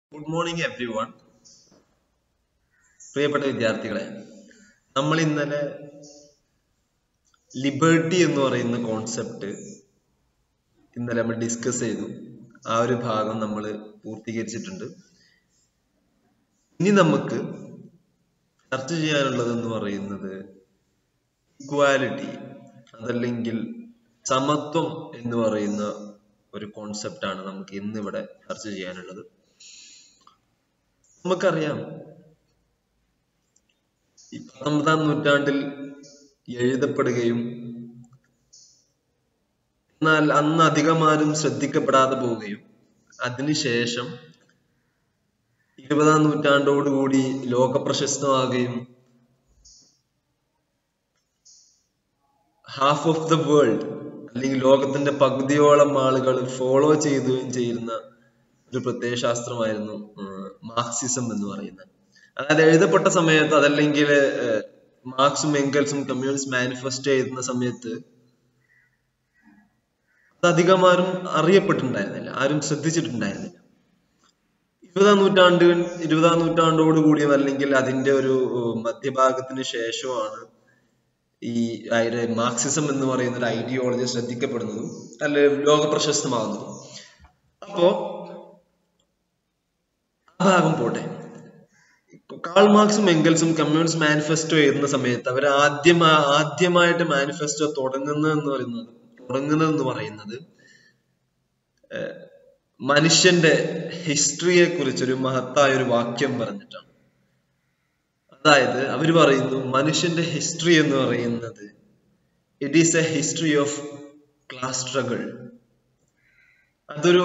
Good morning every one പ്രിയപ്പെട്ട വിദ്യാർത്ഥികളെ നമ്മൾ ഇന്നലെ ലിബർട്ടി എന്ന് പറയുന്ന കോൺസെപ്റ്റ് ഇന്നലെ നമ്മൾ ഡിസ്കസ് ചെയ്തു ആ ഒരു ഭാഗം നമ്മൾ പൂർത്തീകരിച്ചിട്ടുണ്ട് ഇനി നമുക്ക് ചർച്ച ചെയ്യാനുള്ളത് എന്ന് പറയുന്നത് ഇക്വാലിറ്റി അതല്ലെങ്കിൽ സമത്വം എന്ന് പറയുന്ന ഒരു കോൺസെപ്റ്റ് ആണ് നമുക്ക് ഇന്നിവിടെ ചർച്ച ചെയ്യാനുള്ളത് നമുക്കറിയാം ഈ പത്തൊമ്പതാം നൂറ്റാണ്ടിൽ എഴുതപ്പെടുകയും എന്നാൽ അന്ന് അധികമാരും ശ്രദ്ധിക്കപ്പെടാതെ പോവുകയും അതിനുശേഷം ഇരുപതാം നൂറ്റാണ്ടോടുകൂടി ലോക പ്രശസ്തമാകുകയും ഹാഫ് ഓഫ് ദ വേൾഡ് അല്ലെങ്കിൽ ലോകത്തിന്റെ പകുതിയോളം ആളുകൾ ഫോളോ ചെയ്യുകയും ചെയ്യുന്ന ഒരു പ്രത്യയശാസ്ത്രമായിരുന്നു മാർക്സിസം എന്ന് പറയുന്നത് അതായത് എഴുതപ്പെട്ട സമയത്ത് അതല്ലെങ്കിൽ മാർക്സും എങ്കൽസും കമ്മ്യൂണിസ്റ്റ് മാനിഫെസ്റ്റോ ചെയ്യുന്ന സമയത്ത് അത് അധികം ആരും അറിയപ്പെട്ടിട്ടുണ്ടായിരുന്നില്ല ആരും ശ്രദ്ധിച്ചിട്ടുണ്ടായിരുന്നില്ല ഇരുപതാം നൂറ്റാണ്ട് ഇരുപതാം നൂറ്റാണ്ടോടുകൂടിയും അല്ലെങ്കിൽ അതിന്റെ ഒരു മധ്യഭാഗത്തിന് ശേഷമാണ് ഈ മാർക്സിസം എന്ന് പറയുന്ന ഒരു ഐഡിയോളജി ശ്രദ്ധിക്കപ്പെടുന്നതും അല്ലെ ലോക പ്രശസ്തമാകുന്നതും അപ്പോ ആ ഭാഗം പോട്ടെ കാൾ മാർക്സും എങ്കൽസും കമ്മ്യൂണിസ്റ്റ് മാനിഫെസ്റ്റോ എഴുതുന്ന സമയത്ത് അവർ ആദ്യം ആദ്യമായിട്ട് മാനിഫെസ്റ്റോ തുടങ്ങുന്നത് എന്ന് പറയുന്നത് തുടങ്ങുന്നത് എന്ന് പറയുന്നത് മനുഷ്യന്റെ ഹിസ്റ്ററിയെ കുറിച്ചൊരു മഹത്തായ ഒരു വാക്യം പറഞ്ഞിട്ടാണ് അതായത് അവർ പറയുന്നു മനുഷ്യന്റെ ഹിസ്റ്ററി എന്ന് പറയുന്നത് it is a history of class struggle അതൊരു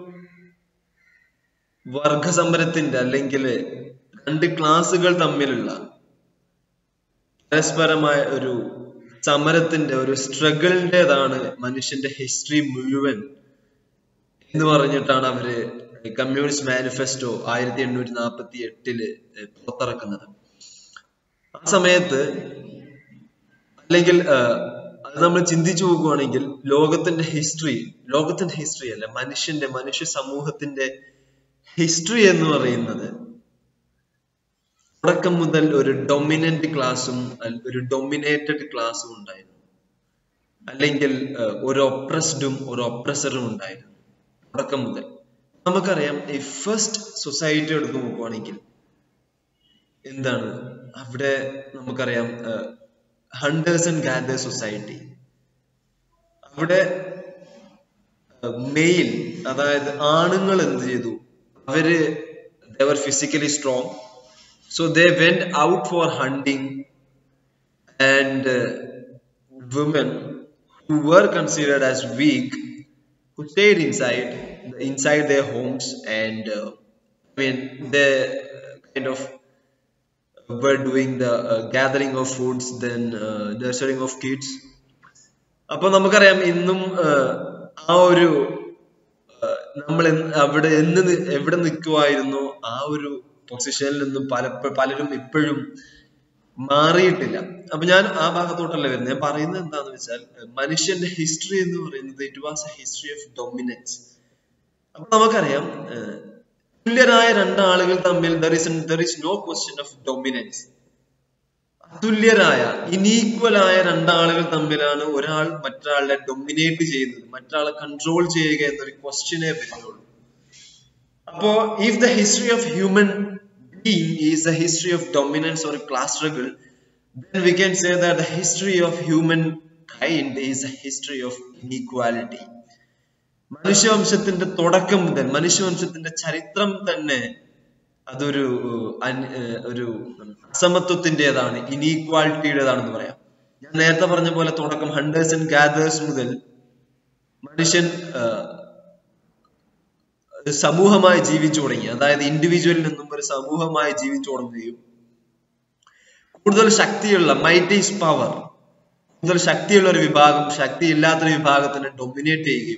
വർഗസമരത്തിന്റെ അല്ലെങ്കിൽ രണ്ട് ക്ലാസുകൾ തമ്മിലുള്ള പരസ്പരമായ ഒരു സമരത്തിന്റെ ഒരു സ്ട്രഗിളിൻ്റെതാണ് മനുഷ്യന്റെ ഹിസ്റ്ററി മുഴുവൻ എന്ന് പറഞ്ഞിട്ടാണ് അവര് കമ്മ്യൂണിസ്റ്റ് മാനിഫെസ്റ്റോ ആയിരത്തി എണ്ണൂറ്റി നാൽപ്പത്തി എട്ടില് പുറത്തിറക്കുന്നത് ആ സമയത്ത് അല്ലെങ്കിൽ അത് നമ്മൾ ചിന്തിച്ചു നോക്കുകയാണെങ്കിൽ ലോകത്തിന്റെ ഹിസ്റ്ററി ലോകത്തിന്റെ ഹിസ്റ്ററി അല്ല മനുഷ്യന്റെ മനുഷ്യ സമൂഹത്തിന്റെ ഹിസ്റ്ററി എന്ന് പറയുന്നത് തുടക്കം മുതൽ ഒരു ഡൊമിനന്റ് ക്ലാസ്സും ഒരു ഡൊമിനേറ്റഡ് ക്ലാസ്സും ഉണ്ടായിരുന്നു അല്ലെങ്കിൽ ഒരു ഒപ്രസ്ഡും ഒരു ഒപ്രസറും ഉണ്ടായിരുന്നു തുടക്കം മുതൽ നമുക്കറിയാം ഈ ഫസ്റ്റ് സൊസൈറ്റി എടുത്ത് നോക്കുവാണെങ്കിൽ എന്താണ് അവിടെ നമുക്കറിയാം ഹണ്ടേഴ്സ് ആൻഡ് ഗാദേഴ്സ് സൊസൈറ്റി അവിടെ മെയിൽ അതായത് ആണുങ്ങൾ എന്ത് ചെയ്തു അവര് they're physically strong so they went out for hunting and women who were considered as weak who stayed inside inside their homes and uh, I mean they kind of were doing the uh, gathering of foods then uh, nurturing of kids അപ്പൊ നമുക്കറിയാം ഇന്നും ആ ഒരു നമ്മൾ അവിടെ എന്ന് എവിടെ നിൽക്കുമായിരുന്നു ആ ഒരു പൊസിഷനിൽ നിന്നും പല പലരും ഇപ്പോഴും മാറിയിട്ടില്ല അപ്പൊ ഞാൻ ആ ഭാഗത്തോട്ടല്ല വരുന്നത് ഞാൻ പറയുന്നത് എന്താന്ന് വെച്ചാൽ മനുഷ്യന്റെ ഹിസ്റ്ററി എന്ന് പറയുന്നത് it was a history of dominance അപ്പൊ നമുക്കറിയാം തുല്യരായ രണ്ടാളുകൾ തമ്മിൽ there is there is no question of dominance തുല്യരായ ഇനീക്വലായ രണ്ടാളുകൾ തമ്മിലാണ് ഒരാൾ മറ്റൊരാളെ ഡൊമിനേറ്റ് ചെയ്യുന്നത് മറ്റൊരാളെ കൺട്രോൾ ചെയ്യുക എന്നൊരു ക്വസ്റ്റ്യനെ വരുന്നുള്ളൂ അപ്പോ if the history of human being is a history of dominance or a class struggle, then we can say that the history of humankind is a history of inequality. മനുഷ്യവംശത്തിന്റെ തുടക്കം മുതൽ മനുഷ്യവംശത്തിന്റെ ചരിത്രം തന്നെ അതൊരു ഒരു അസമത്വത്തിൻ്റെതാണ് ഇനീക്വാലിറ്റിയുടേതാണെന്ന് പറയാം ഞാൻ നേരത്തെ പറഞ്ഞ പോലെ തുടക്കം ഹണ്ടേഴ്സ് ആൻഡ് ഗാദേഴ്സ് മുതൽ മനുഷ്യൻ സമൂഹമായി ജീവിച്ചു തുടങ്ങി അതായത് ഇൻഡിവിജ്വലിൽ നിന്നും ഒരു സമൂഹമായി ജീവിച്ചു തുടങ്ങുകയും കൂടുതൽ ശക്തിയുള്ള മൈറ്റ് ഈസ് പവർ കൂടുതൽ ശക്തിയുള്ള ഒരു വിഭാഗം ശക്തിയില്ലാത്തൊരു വിഭാഗത്തിനെ ഡൊമിനേറ്റ് ചെയ്യുകയും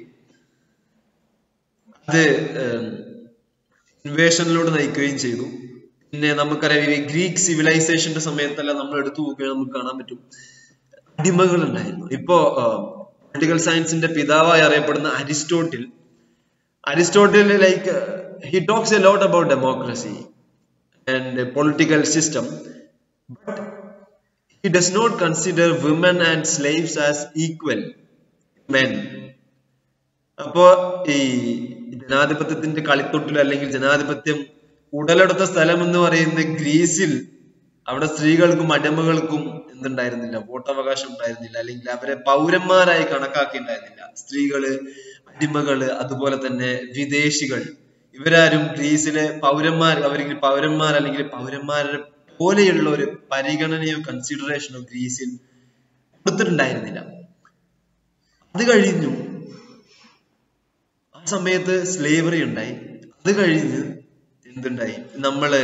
അത് ഇൻവേഷനിലൂടെ നയിക്കുകയും ചെയ്തു പിന്നെ നമുക്കറിയാം ഈ ഗ്രീക്ക് സിവിലൈസേഷന്റെ സമയത്തെല്ലാം നമ്മൾ എടുത്തു നോക്കുകയാണെങ്കിൽ നമുക്ക് കാണാൻ പറ്റും അടിമകൾ ഉണ്ടായിരുന്നു ഇപ്പോ പൊളിറ്റിക്കൽ സയൻസിന്റെ പിതാവായി അറിയപ്പെടുന്ന Aristotle Aristotle like he talks a lot about democracy and a political system, but he does not consider women and slaves as equal men. അപ്പോ ഈ ജനാധിപത്യത്തിന്റെ കളിത്തൊട്ടിൽ അല്ലെങ്കിൽ ജനാധിപത്യം ഉടലെടുത്ത സ്ഥലം എന്ന് പറയുന്ന ഗ്രീസിൽ അവിടെ സ്ത്രീകൾക്കും അടിമകൾക്കും എന്തുണ്ടായിരുന്നില്ല വോട്ടവകാശം ഉണ്ടായിരുന്നില്ല അല്ലെങ്കിൽ അവരെ പൗരന്മാരായി കണക്കാക്കിയിട്ടുണ്ടായിരുന്നില്ല സ്ത്രീകള് അടിമകള് അതുപോലെ തന്നെ വിദേശികൾ ഇവരാരും ഗ്രീസിലെ പൗരന്മാർ അവരെങ്കിൽ പൗരന്മാർ അല്ലെങ്കിൽ പൗരന്മാരെ പോലെയുള്ള ഒരു പരിഗണനയോ കൺസിഡറേഷനോ ഗ്രീസിൽ കൊടുത്തിട്ടുണ്ടായിരുന്നില്ല അത് കഴിഞ്ഞു ആ സമയത്ത് സ്ലേവറി ഉണ്ടായി അത് കഴിഞ്ഞ് എന്തുണ്ടായി നമ്മള്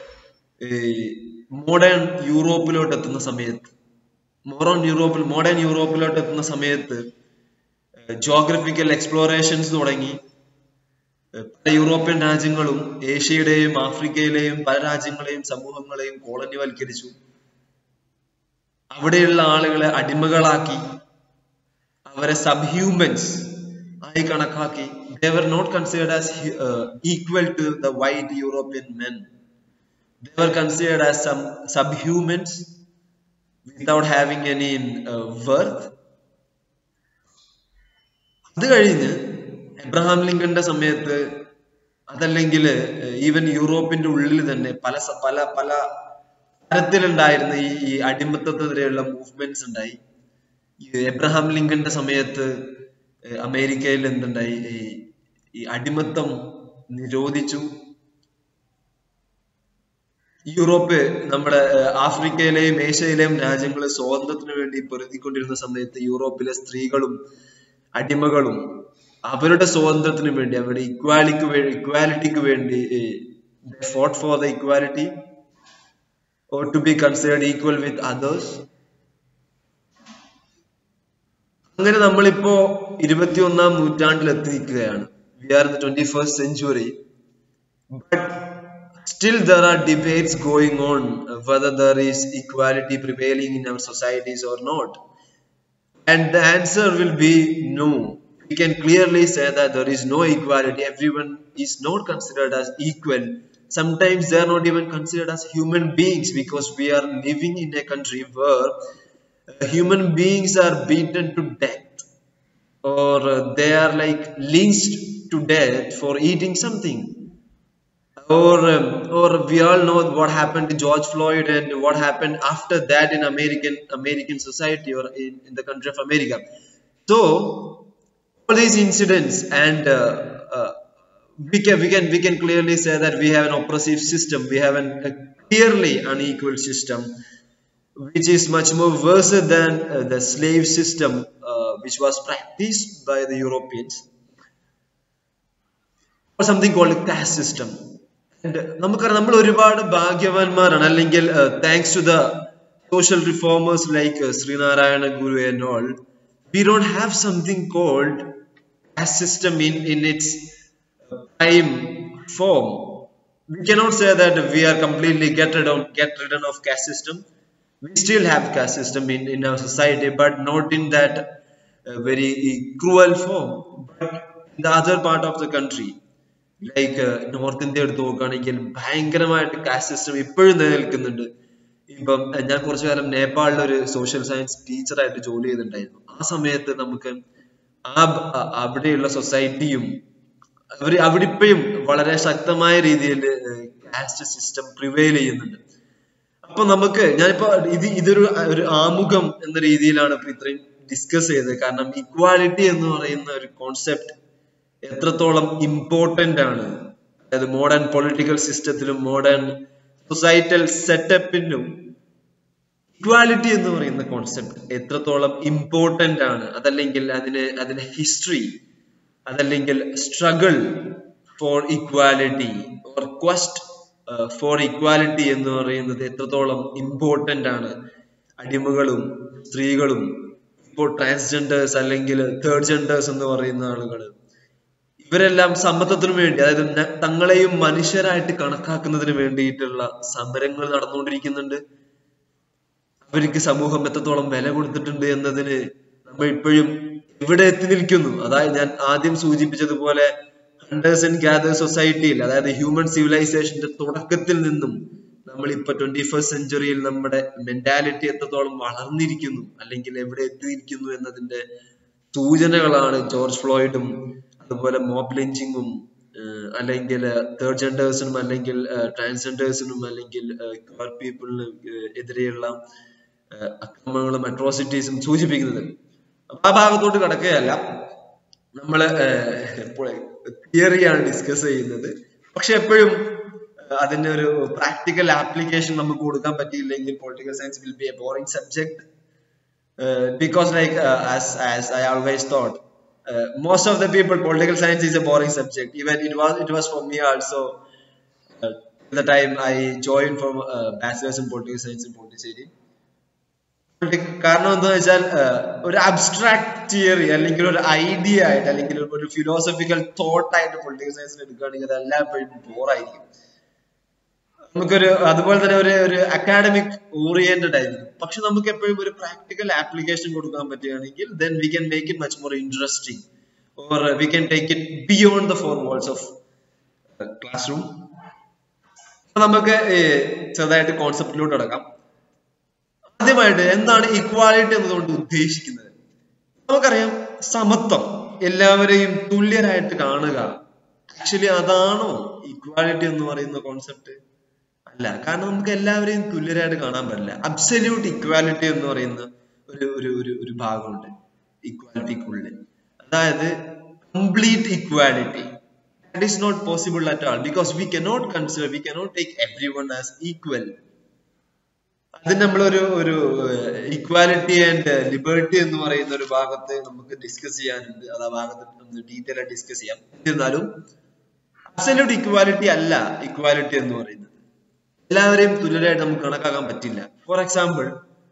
മോഡേൺ യൂറോപ്പിലോട്ട് എത്തുന്ന സമയത്ത് മോഡേൺ യൂറോപ്പിൽ മോഡേൺ യൂറോപ്പിലോട്ട് എത്തുന്ന സമയത്ത് ജോഗ്രഫിക്കൽ എക്സ്പ്ലോറേഷൻസ് തുടങ്ങി പല യൂറോപ്യൻ രാജ്യങ്ങളും ഏഷ്യയുടെയും ആഫ്രിക്കയിലെയും പല രാജ്യങ്ങളെയും സമൂഹങ്ങളെയും കോളനിവൽക്കരിച്ചു അവിടെയുള്ള ആളുകളെ അടിമകളാക്കി അവരെ സബ് ഹ്യൂമൻസ് ആയി കണക്കാക്കി they were not considered as uh, equal to the white European men. They were considered as some subhumans without having any uh, worth. അത് കഴിഞ്ഞ് എബ്രഹാം ലിങ്കന്റെ സമയത്ത് അതല്ലെങ്കിൽ ഈവൻ യൂറോപ്പിന്റെ ഉള്ളിൽ തന്നെ പല സ- പല പല തരത്തിലുണ്ടായിരുന്ന ഈ ഈ അടിമത്തത്തിനെതിരെയുള്ള മൂവ്മെന്റ്സ് ഉണ്ടായി ഈ എബ്രഹാം ലിങ്കന്റെ സമയത്ത് ഏഹ് അമേരിക്കയിൽ എന്തുണ്ടായി ഈ ഈ അടിമത്തം നിരോധിച്ചു യൂറോപ്പ് നമ്മുടെ ഏഹ് ആഫ്രിക്കയിലെയും ഏഷ്യയിലെയും രാജ്യങ്ങൾ സ്വാതന്ത്ര്യത്തിന് വേണ്ടി പൊരുതിക്കൊണ്ടിരുന്ന സമയത്ത് യൂറോപ്പിലെ സ്ത്രീകളും അടിമകളും അവരുടെ സ്വാതന്ത്ര്യത്തിന് വേണ്ടി അവരുടെ ഇക്വാലിക്ക് വേണ്ടി ഇക്വാലിറ്റിക്ക് വേണ്ടി fought for the equality or to be considered equal with others അങ്ങനെ നമ്മളിപ്പോ ഇരുപത്തിയൊന്നാം നൂറ്റാണ്ടിൽ എത്തി നിൽക്കുകയാണ് we are in twenty first century but still there are debates going on uh, whether there is equality prevailing in our societies or not and the answer will be no we can clearly say that there is no equality everyone is not considered as equal sometimes they are not even considered as human beings because we are living in a country where uh, human beings are beaten to death or uh, they are like lynched to death for eating something or um, or we all know what happened to George Floyd and what happened after that in American American society or in, in the country of America. So all these incidents and uh, uh, we can we can we can clearly say that we have an oppressive system. We have an, a clearly unequal system, which is much more worse than uh, the slave system, uh, which was practiced by the Europeans, or something called a caste system. And നമുക്കറിയാം നമ്മൾ ഒരുപാട് ഭാഗ്യവാന്മാരാണ് അല്ലെങ്കിൽ thanks to the social reformers like Sree Narayana Guru and all we don't have something called caste system in in its prime form we cannot say that we are completely get rid of get rid of caste system we still have caste system in in our society but not in that uh, very cruel form but in the other part of the country like north India എടുത്ത് നോക്കുകയാണെങ്കിൽ ഭയങ്കരമായിട്ട് caste system ഇപ്പോഴും നിലനിൽക്കുന്നുണ്ട് ഇപ്പം അഹ് ഞാൻ കുറച്ചു കാലം നേപ്പാളിൽ ഒരു സോഷ്യൽ സയൻസ് ടീച്ചറായിട്ട് ജോലി ചെയ്തിട്ടുണ്ടായിരുന്നു ആ സമയത്ത് നമുക്ക് ആ ബ- അ- അവിടെയുള്ള സൊസൈറ്റിയും അവര് അവിടെ ഇപ്പോഴും വളരെ ശക്തമായ രീതിയിൽ കാസ്റ്റ് സിസ്റ്റം പ്രിവെയിൽ ചെയ്യുന്നുണ്ട് അപ്പൊ നമുക്ക് ഞാനിപ്പോ ഇത് ഇതൊരു ഒരു ആമുഖം എന്ന രീതിയിലാണ് ഇപ്പൊ ഇത്രയും ഡിസ്കസ് ചെയ്തത് കാരണം ഇക്വാലിറ്റി എന്ന് പറയുന്ന ഒരു കോൺസെപ്റ്റ് എത്രത്തോളം ഇമ്പോർട്ടന്റ് ആണ് അതായത് മോഡേൺ പൊളിറ്റിക്കൽ സിസ്റ്റത്തിലും മോഡേൺ സൊസൈറ്റൽ സെറ്റപ്പിനും ഇക്വാലിറ്റി എന്ന് പറയുന്ന കോൺസെപ്റ്റ് എത്രത്തോളം ഇമ്പോർട്ടന്റ് ആണ് അതല്ലെങ്കിൽ അതിന് അതിന്റെ ഹിസ്റ്ററി അതല്ലെങ്കിൽ struggle for equality or quest for equality എന്ന് പറയുന്നത് എത്രത്തോളം ഇമ്പോർട്ടന്റ് ആണ് അടിമകളും സ്ത്രീകളും ഇപ്പോൾ ട്രാൻസ്ജെൻഡേഴ്സ് അല്ലെങ്കിൽ തേർഡ് ജെൻഡേഴ്സ് എന്ന് പറയുന്ന ആളുകൾ ഇവരെല്ലാം സമത്വത്തിനു വേണ്ടി അതായത് ന- തങ്ങളെയും മനുഷ്യരായിട്ട് കണക്കാക്കുന്നതിന് വേണ്ടിയിട്ടുള്ള സമരങ്ങൾ നടന്നുകൊണ്ടിരിക്കുന്നുണ്ട് അവർക്ക് സമൂഹം എത്രത്തോളം വില കൊടുത്തിട്ടുണ്ട് എന്നതിന് നമ്മൾ ഇപ്പോഴും ഇവിടെ എത്തി നിൽക്കുന്നു അതായത് ഞാൻ ആദ്യം സൂചിപ്പിച്ചതുപോലെ ഹണ്ടേഴ്സ് ആൻഡ് ഗ്യാദേഴ്സ് സൊസൈറ്റിയിൽ അതായത് ഹ്യൂമൻ സിവിലൈസേഷന്റെ തുടക്കത്തിൽ നിന്നും നമ്മൾ ഇപ്പൊ ട്വന്റി ഫസ്റ്റ് സെഞ്ചുറിയിൽ നമ്മുടെ മെന്റാലിറ്റി എത്രത്തോളം വളർന്നിരിക്കുന്നു അല്ലെങ്കിൽ എവിടെ എത്തിയിരിക്കുന്നു എന്നതിന്റെ സൂചനകളാണ് ജോർജ് ഫ്ലോയിഡും അതുപോലെ മോബ് ലിഞ്ചിങ്ങും അല്ലെങ്കിൽ തേർഡ് ജെൻഡേഴ്സിനും അല്ലെങ്കിൽ ട്രാൻസ്ജെൻഡേഴ്സിനും അല്ലെങ്കിൽ ക്വർ പീപ്പിളിന് എതിരെയുള്ള ഏഹ്, അക്രമങ്ങളും അട്രോസിറ്റീസും സൂചിപ്പിക്കുന്നത് അപ്പൊ ആ ഭാഗത്തോട്ട് കടക്കുകയല്ല നമ്മള് തിയറിയാണ് ഡിസ്കസ് ചെയ്യുന്നത് പക്ഷെ എപ്പോഴും ഏഹ്, അതിന്റെ ഒരു പ്രാക്ടിക്കൽ ആപ്ലിക്കേഷൻ നമുക്ക് കൊടുക്കാൻ പറ്റിയില്ലെങ്കിൽ political science will be a boring subject because like uh, as as I always thought, uh, most of the people political science is a boring subject. Even it was it was for me also. Uh, the time I joined from uh, bachelor's in political science in Pondicherry. Politi- കാരണം എന്താ വെച്ചാൽ uh, ഒരു abstract theory അല്ലെങ്കിൽ ഒരു idea ആയിട്ട് അല്ലെങ്കിൽ ഒരു philosophical thought ആയിട്ട് പൊളിറ്റിക്കൽ സയൻസിൽ എടുക്കുകയാണെങ്കിൽ അത് എല്ലായ്പ്പോഴും ബോറായിരിക്കും നമുക്കൊരു അതുപോലെ തന്നെ ഒരു ഒരു അക്കാഡമിക് ഓറിയന്റഡ് ആയിരിക്കും പക്ഷെ നമുക്ക് എപ്പോഴും ഒരു പ്രാക്ടിക്കൽ ആപ്ലിക്കേഷൻ കൊടുക്കാൻ പറ്റുകയാണെങ്കിൽ then we can make it much more interesting or we can take it beyond the four walls of class room നമുക്ക് ഈ ചെറുതായിട്ട് കോൺസെപ്റ്റിലോട്ട് അടക്കാം ആദ്യമായിട്ട് എന്താണ് ഇക്വാലിറ്റി എന്നതുകൊണ്ട് ഉദ്ദേശിക്കുന്നത് നമുക്കറിയാം സമത്വം എല്ലാവരെയും തുല്യരായിട്ട് കാണുക ആക്ച്വലി അതാണോ ഇക്വാലിറ്റി എന്ന് പറയുന്ന കോൺസെപ്റ്റ് അല്ല കാരണം നമുക്ക് എല്ലാവരെയും തുല്യരായിട്ട് കാണാൻ പറ്റില്ല അബ്സല്യൂട്ട് ഇക്വാലിറ്റി എന്ന് പറയുന്ന ഒരു ഒരു ഒരു ഒരു ഭാഗമുണ്ട് ഇക്വാലിറ്റിക്കുള്ളിൽ അതായത് complete equality that is not possible at all because we cannot consider we cannot take every one as equal അത് നമ്മളൊരു ഒരു ഇക്വാലിറ്റി ആൻഡ് ലിബർട്ടി എന്ന് പറയുന്ന ഒരു ഭാഗത്ത് നമുക്ക് ഡിസ്കസ് ചെയ്യാനുണ്ട് അത് ആ ഭാഗത്ത് നമുക്ക് ഡീറ്റെയിൽ ആയി ഡിസ്കസ് ചെയ്യാം എന്നിരുന്നാലും അബ്സല്യൂട്ട് ഇക്വാലിറ്റി അല്ല ഇക്വാലിറ്റി എന്ന് പറയുന്നത് എല്ലാവരെയും തുല്യരായിട്ട് നമുക്ക് കണക്കാക്കാൻ പറ്റില്ല ഫോർ എക്സാമ്പിൾ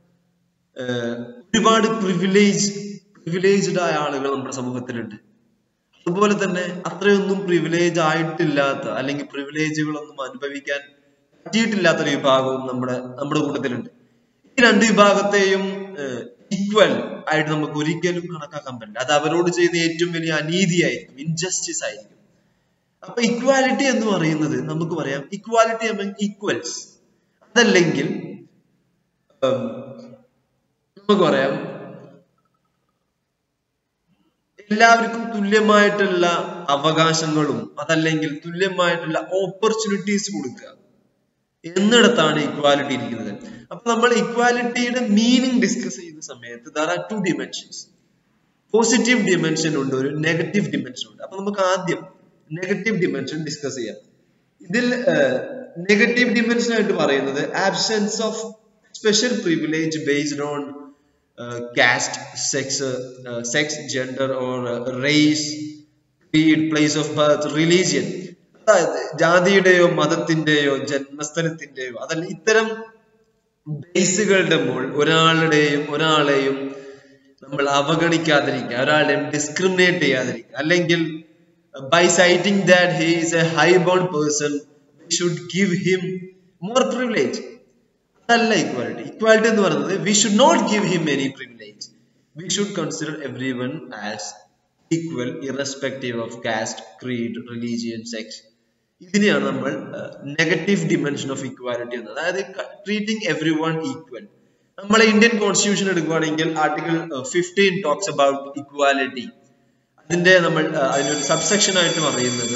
ഒരുപാട് പ്രിവിലേജ് പ്രിവിലേജ്ഡ് ആയ ആളുകൾ നമ്മുടെ സമൂഹത്തിലുണ്ട് അതുപോലെ തന്നെ അത്രയൊന്നും പ്രിവിലേജ് ആയിട്ടില്ലാത്ത അല്ലെങ്കിൽ പ്രിവിലേജുകളൊന്നും അനുഭവിക്കാൻ പറ്റിയിട്ടില്ലാത്ത ഒരു വിഭാഗവും നമ്മുടെ നമ്മുടെ കൂട്ടത്തിലുണ്ട് ഈ രണ്ട് വിഭാഗത്തെയും ഈക്വൽ ആയിട്ട് നമുക്ക് ഒരിക്കലും കണക്കാക്കാൻ പറ്റില്ല അത് അവരോട് ചെയ്യുന്ന ഏറ്റവും വലിയ അനീതിയായിരിക്കും ഇൻജസ്റ്റിസ് ആയിരിക്കും അപ്പൊ ഇക്വാലിറ്റി എന്ന് പറയുന്നത് നമുക്ക് പറയാം ഇക്വാലിറ്റി അമംഗ് ഈക്വൽസ് അതല്ലെങ്കിൽ ഉം, നമുക്ക് പറയാം എല്ലാവർക്കും തുല്യമായിട്ടുള്ള അവകാശങ്ങളും അതല്ലെങ്കിൽ തുല്യമായിട്ടുള്ള ഓപ്പർച്യൂണിറ്റീസ് കൊടുക്കുക എന്നിടത്താണ് ഇക്വാലിറ്റി ഇരിക്കുന്നത് അപ്പൊ നമ്മൾ ഇക്വാലിറ്റിയുടെ മീനിങ് ഡിസ്കസ് ചെയ്യുന്ന സമയത്ത് there are two dimensions positive dimension ഉണ്ട് ഒരു നെഗറ്റീവ് ഡിമെൻഷൻ ഉണ്ട് അപ്പൊ നമുക്ക് ആദ്യം നെഗറ്റീവ് ഡിമെൻഷൻ ഡിസ്കസ് ചെയ്യാം ഇതിൽ നെഗറ്റീവ് ഡിമെൻഷൻ ആയിട്ട് പറയുന്നത് absence of special privilege based on caste sex sex gender or race creed place of birth religion അതായത് ജാതിയുടെയോ മതത്തിന്റെയോ ജന്മസ്ഥലത്തിന്റെയോ അതല്ല ഇത്തരം ബേസുകളുടെ മുകൾ ഒരാളുടെയും ഒരാളെയും നമ്മൾ അവഗണിക്കാതിരിക്കുക ഒരാളെയും ഡിസ്ക്രിമിനേറ്റ് ചെയ്യാതിരിക്കുക അല്ലെങ്കിൽ by citing that he is a high born person we should give him more privilege അതല്ല ഇക്വാലിറ്റി ഇക്വാലിറ്റി എന്ന് പറയുന്നത് we should not give him any privilege we should consider every one as equal irrespective of caste creed religion sex ഇതിനെയാണ് നമ്മൾ negative dimension of equality എന്ന് അതായത് treating everyone equal നമ്മളെ Indian constitution എടുക്കുകയാണെങ്കിൽ article fifteen talks about equality അതിന്റെ നമ്മൾ uh, അതിനൊരു subsection ആയിട്ട് പറയുന്നത്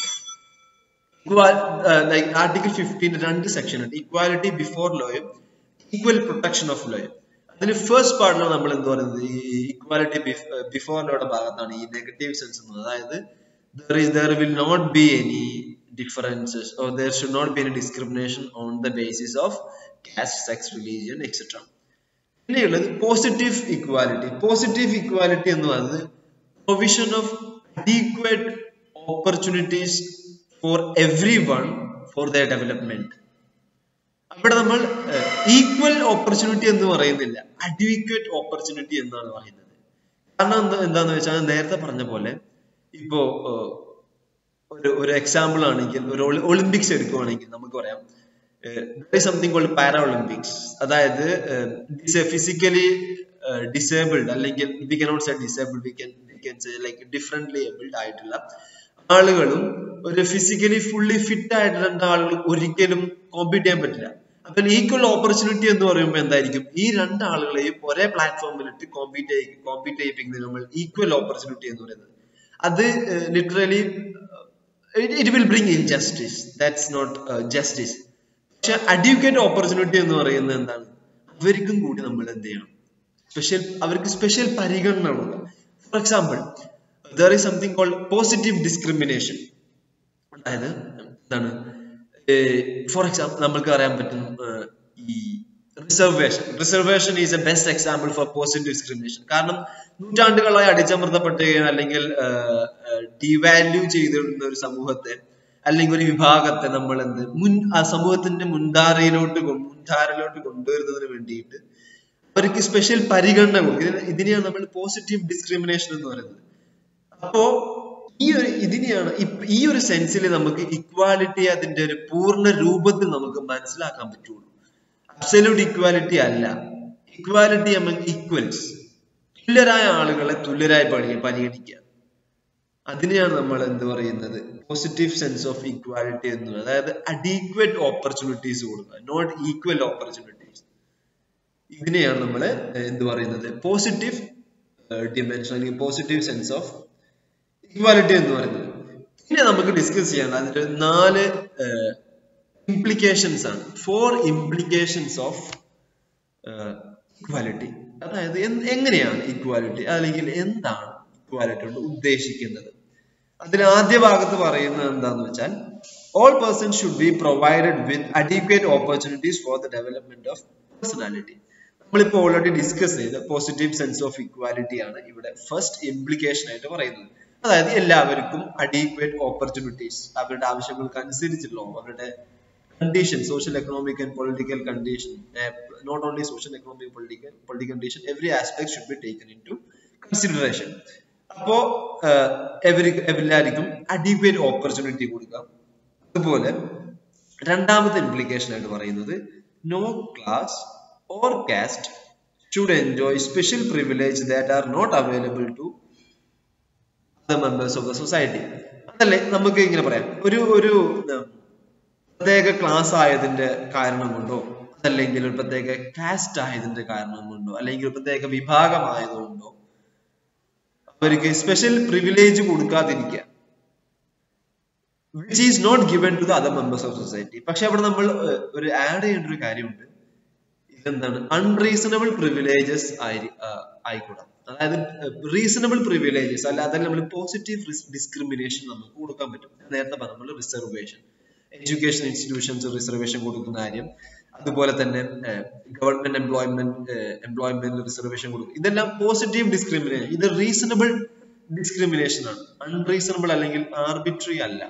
ലൈക്ക് ആർട്ടിക്കിൾ ഫിഫ്റ്റീൻ രണ്ട് സെക്ഷൻ ഉണ്ട് ഇക്വാലിറ്റി ബിഫോർ ലോയും ഈക്വൽ പ്രൊട്ടക്ഷൻ ഓഫ് ലോയും അതിന് ഫസ്റ്റ് പാർട്ടിലാണ് നമ്മൾ എന്ത് പറയുന്നത് ഈ ഇക്വാലിറ്റി ബിഫോർ ലോയുടെ ഭാഗത്താണ് ഈ നെഗറ്റീവ് സെൻസ് എന്ന് അതായത് there is there will not be any differences or there should not be any discrimination on the basis of caste sex religion etcetera പിന്നെയുള്ളത് പോസിറ്റീവ് ഇക്വാലിറ്റി പോസിറ്റീവ് ഇക്വാലിറ്റി എന്ന് പറയുന്നത് provision of adequate opportunities for everyone for the development അവിടെ നമ്മൾ equal opportunity എന്ന് പറയുന്നില്ല അഡ്വീക്വേറ്റ് opportunity എന്നാണ് പറയുന്നത് കാരണം എന്താ എന്താന്ന് വെച്ചാൽ നേരത്തെ പറഞ്ഞ പോലെ ഇപ്പോ ഏഹ്, ഒരു ഒരു എക്സാമ്പിൾ ആണെങ്കിൽ ഒരു ഒളിമ്പിക്സ് എടുക്കുവാണെങ്കിൽ നമുക്ക് പറയാം സംതിങ് കോൾഡ് പാരാ ഒളിമ്പിക്സ് അതായത് ഫിസിക്കലി ഡിസേബിൾഡ് അല്ലെങ്കിൽ we cannot say disabled we can we can say like differently abled ആയിട്ടുള്ള ആളുകളും ഒരു ഫിസിക്കലി ഫുള്ളി ഫിറ്റ് ആയിട്ട് രണ്ടാളുകളും ഒരിക്കലും കോമ്പീറ്റ് ചെയ്യാൻ പറ്റില്ല അപ്പൊ ഈക്വൽ ഓപ്പർച്യൂണിറ്റി എന്ന് പറയുമ്പോൾ എന്തായിരിക്കും ഈ രണ്ടാളുകളെയും ഒരേ പ്ലാറ്റ്ഫോമിലിട്ട് കോമ്പീറ്റ് കോമ്പീറ്റ് ചെയ്യിപ്പിക്കുന്നത് നമ്മൾ ഈക്വൽ ഓപ്പർച്യൂണിറ്റി എന്ന് പറയുന്നത് അത് literally it will bring in justice that's not justice പക്ഷെ അഡ്യൂക്കേറ്റ് ഓപ്പർച്യൂണിറ്റി എന്ന് പറയുന്നത് എന്താണ് അവർക്കും കൂടി നമ്മൾ എന്ത് ചെയ്യണം സ്പെഷ്യൽ അവർക്ക് സ്പെഷ്യൽ പരിഗണന ഉണ്ട് for example there is something called positive discrimination അതായത് എന്താണ് ഫോർ എക്സാമ്പിൾ നമ്മൾക്ക് അറിയാൻ പറ്റും ഏർ, ഈ reservation reservation is a best example for positive discrimination കാരണം നൂറ്റാണ്ടുകളായി അടിച്ചമർത്തപ്പെട്ടുകയും അല്ലെങ്കിൽ ഡിവാല്യൂ ചെയ്തിരുന്ന ഒരു സമൂഹത്തെ അല്ലെങ്കിൽ ഒരു വിഭാഗത്തെ നമ്മൾ എന്ത് മുൻ ആ സമൂഹത്തിന്റെ മുൻധാരയിലോട്ട് കൊ- മുൻധാരയിലോട്ട് കൊണ്ടുവരുന്നതിന് വേണ്ടിയിട്ട് അവർക്ക് സ്പെഷ്യൽ പരിഗണന കൊടുക്കും ഇതിനെ- ഇതിനെയാണ് നമ്മൾ പോസിറ്റീവ് ഡിസ്ക്രിമിനേഷൻ എന്ന് പറയുന്നത് അപ്പോ ഈ ഒരു ഇതിനെയാണ് ഇപ്പ- ഈ ഒരു സെൻസിൽ നമുക്ക് ഇക്വാലിറ്റി അതിന്റെ ഒരു പൂർണ്ണ രൂപത്തിൽ നമുക്ക് മനസ്സിലാക്കാൻ പറ്റുള്ളൂ അബ്സല്യൂട്ട് ഇക്വാലിറ്റി അല്ല ഇക്വാലിറ്റി അമംഗ് ഈക്വൽസ് തുല്യരായ ആളുകളെ തുല്യരായി പണി പരിഗണിക്കുക അതിനെയാണ് നമ്മൾ എന്ത് പറയുന്നത് പോസിറ്റീവ് സെൻസ് ഓഫ് ഈക്വാലിറ്റി എന്ന് പറയുന്നത് അതായത് അഡീക്വേറ്റ് ഓപ്പർച്യൂണിറ്റീസ് കൊടുക്കുക നോട്ട് ഈക്വൽ ഓപ്പർച്യൂണിറ്റീസ് ഇതിനെയാണ് നമ്മൾ എന്ത് പറയുന്നത് പോസിറ്റീവ് ഡിമെൻഷൻ അല്ലെങ്കിൽ പോസിറ്റീവ് സെൻസ് ഓഫ് ഇക്വാലിറ്റി എന്ന് പറയുന്നത് പിന്നെ നമുക്ക് ഡിസ്കസ് ചെയ്യാൻ അതിന്റെ നാല് ഇംപ്ലിക്കേഷൻസ് ആണ് ഫോർ ഇംപ്ലിക്കേഷൻസ് ഓഫ് ഇക്വാലിറ്റി അതായത് എന്ത്- എങ്ങനെയാണ് ഇക്വാലിറ്റി അല്ലെങ്കിൽ എന്താണ് ഇക്വാലിറ്റി കൊണ്ട് ഉദ്ദേശിക്കുന്നത് അതിൽ ആദ്യ ഭാഗത്ത് പറയുന്നത് എന്താന്ന് വെച്ചാൽ all person should be provided with adequate opportunities for the development of personality നമ്മളിപ്പോൾ ഓൾറെഡി ഡിസ്കസ് ചെയ്ത പോസിറ്റീവ് സെൻസ് ഓഫ് ഇക്വാലിറ്റി ആണ് ഇവിടെ ഫസ്റ്റ് ഇംപ്ലിക്കേഷൻ ആയിട്ട് പറയുന്നത് അതായത് എല്ലാവർക്കും അഡീക്വേറ്റ് ഓപ്പർച്യൂണിറ്റീസ് അവരുടെ ആവശ്യങ്ങൾക്ക് അനുസരിച്ചുള്ള അവരുടെ condition, social, economic, and political condition, uh, not only social, economic, political, political condition, every aspect should be taken into consideration. അപ്പോ എവരി എല്ലാവർക്കും അഡീക്വേറ്റ് ഓപ്പർച്യൂണിറ്റി കൊടുക്കാം അതുപോലെ രണ്ടാമത്തെ ഇംപ്ലിക്കേഷൻ ആയിട്ട് പറയുന്നത് no class or caste should enjoy special privilege that are not available to the members of the society അതല്ലേ നമുക്ക് ഇങ്ങനെ പറയാം ഒരു ഒരു ഉം, പ്രത്യേക ക്ലാസ് ആയതിന്റെ കാരണം കൊണ്ടോ അതല്ലെങ്കിൽ ഒരു പ്രത്യേക കാസ്റ്റ് ആയതിന്റെ കാരണം കൊണ്ടോ അല്ലെങ്കിൽ ഒരു പ്രത്യേക വിഭാഗമായതുകൊണ്ടോ അവർക്ക് സ്പെഷ്യൽ പ്രിവിലേജ് കൊടുക്കാതിരിക്കുക which is not given to the other members of society പക്ഷെ അവിടെ നമ്മൾ ഏർ, ഒരു ആഡ് ചെയ്യേണ്ട ഒരു കാര്യമുണ്ട് ഇതെന്താണ് അൺറീസണബിൾ പ്രിവിലേജസ് ആയി ആ, ആയിക്കൂടാ അതായത് റീസണബിൾ പ്രിവിലേജസ് അല്ല അതല്ല നമ്മൾ പോസിറ്റീവ് ഡിസ്ക്രിമിനേഷൻ നമുക്ക് കൊടുക്കാൻ പറ്റും ഞാൻ നേരത്തെ പറഞ്ഞു നമ്മൾ റിസർവേഷൻ എഡ്യൂക്കേഷൻ ഇൻസ്റ്റിറ്റ്യൂഷൻസ് റിസർവേഷൻ കൊടുക്കുന്ന കാര്യം അതുപോലെ തന്നെ ഗവൺമെന്റ് എംപ്ലോയ്മെന്റ് എംപ്ലോയ്മെന്റ് റിസർവേഷൻ കൊടുക്കും ഇതെല്ലാം പോസിറ്റീവ് ഡിസ്ക്രിമിനേഷൻ ഇത് റീസണബിൾ ഡിസ്ക്രിമിനേഷൻ ആണ് അൺറീസണബിൾ അല്ലെങ്കിൽ ആർബിട്രറി അല്ല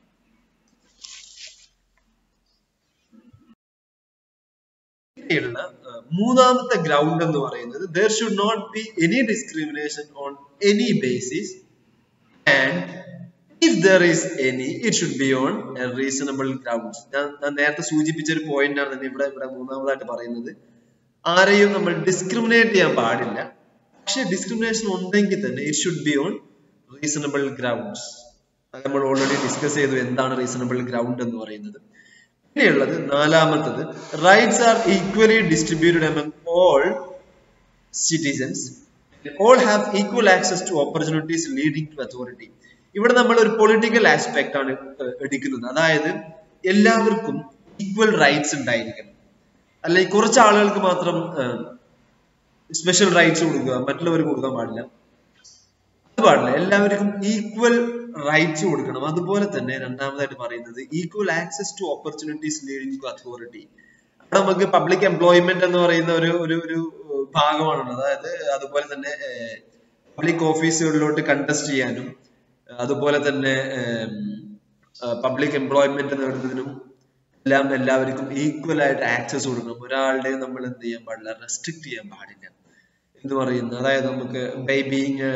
പിന്നെയുള്ള ഏഹ്, മൂന്നാമത്തെ ഗ്രൗണ്ട് എന്ന് പറയുന്നത് there should not be any discrimination on any basis and if there is any it should be on reasonable grounds ഞാൻ ഞാൻ നേരത്തെ സൂചിപ്പിച്ച ഒരു പോയിന്റ് ആണ് ഇവിടെ ഇവിടെ മൂന്നാമതായിട്ട് പറയുന്നത് ആരെയും നമ്മൾ ഡിസ്ക്രിമിനേറ്റ് ചെയ്യാൻ പാടില്ല പക്ഷെ ഡിസ്ക്രിമിനേഷൻ ഉണ്ടെങ്കിൽ തന്നെ it should be on reasonable grounds അത് നമ്മൾ ഓൾറെഡി ഡിസ്കസ് ചെയ്തു എന്താണ് റീസണബിൾ ഗ്രൗണ്ട് എന്ന് പറയുന്നത് പിന്നെയുള്ളത് നാലാമത്തത് rights are equally distributed among all citizens all have equal access to opportunities leading to authority ഇവിടെ നമ്മൾ ഒരു പൊളിറ്റിക്കൽ ആസ്പെക്ട് ആണ് ഏഹ്, എടുക്കുന്നത് അതായത് എല്ലാവർക്കും ഈക്വൽ റൈറ്റ്സ് ഉണ്ടായിരിക്കണം അല്ലെങ്കിൽ കുറച്ച് ആളുകൾക്ക് മാത്രം സ്പെഷ്യൽ റൈറ്റ്സ് കൊടുക്കുക മറ്റുള്ളവർക്ക് കൊടുക്കാൻ പാടില്ല അത് പാടില്ല എല്ലാവർക്കും ഈക്വൽ റൈറ്റ്സ് കൊടുക്കണം അതുപോലെ തന്നെ രണ്ടാമതായിട്ട് പറയുന്നത് equal access to opportunities leading to authority അവിടെ നമുക്ക് പബ്ലിക് എംപ്ലോയ്മെന്റ് എന്ന് പറയുന്ന ഒരു ഒരു ഒരു ഏഹ്, ഭാഗമാണുള്ളത് അതായത് അതുപോലെ തന്നെ പബ്ലിക് ഓഫീസുകളിലോട്ട് കണ്ടസ്റ്റ് ചെയ്യാനും അതുപോലെ തന്നെ പബ്ലിക് എംപ്ലോയ്മെന്റ് നേടുന്നതിനും എല്ലാം എല്ലാവർക്കും ഈക്വൽ ആയിട്ട് ആക്സസ് കൊടുക്കണം ഒരാളുടെ നമ്മൾ എന്ത് ചെയ്യാൻ പാടില്ല റെസ്ട്രിക്ട് ചെയ്യാൻ പാടില്ല എന്ന് പറയുന്നത് അതായത് നമുക്ക് by being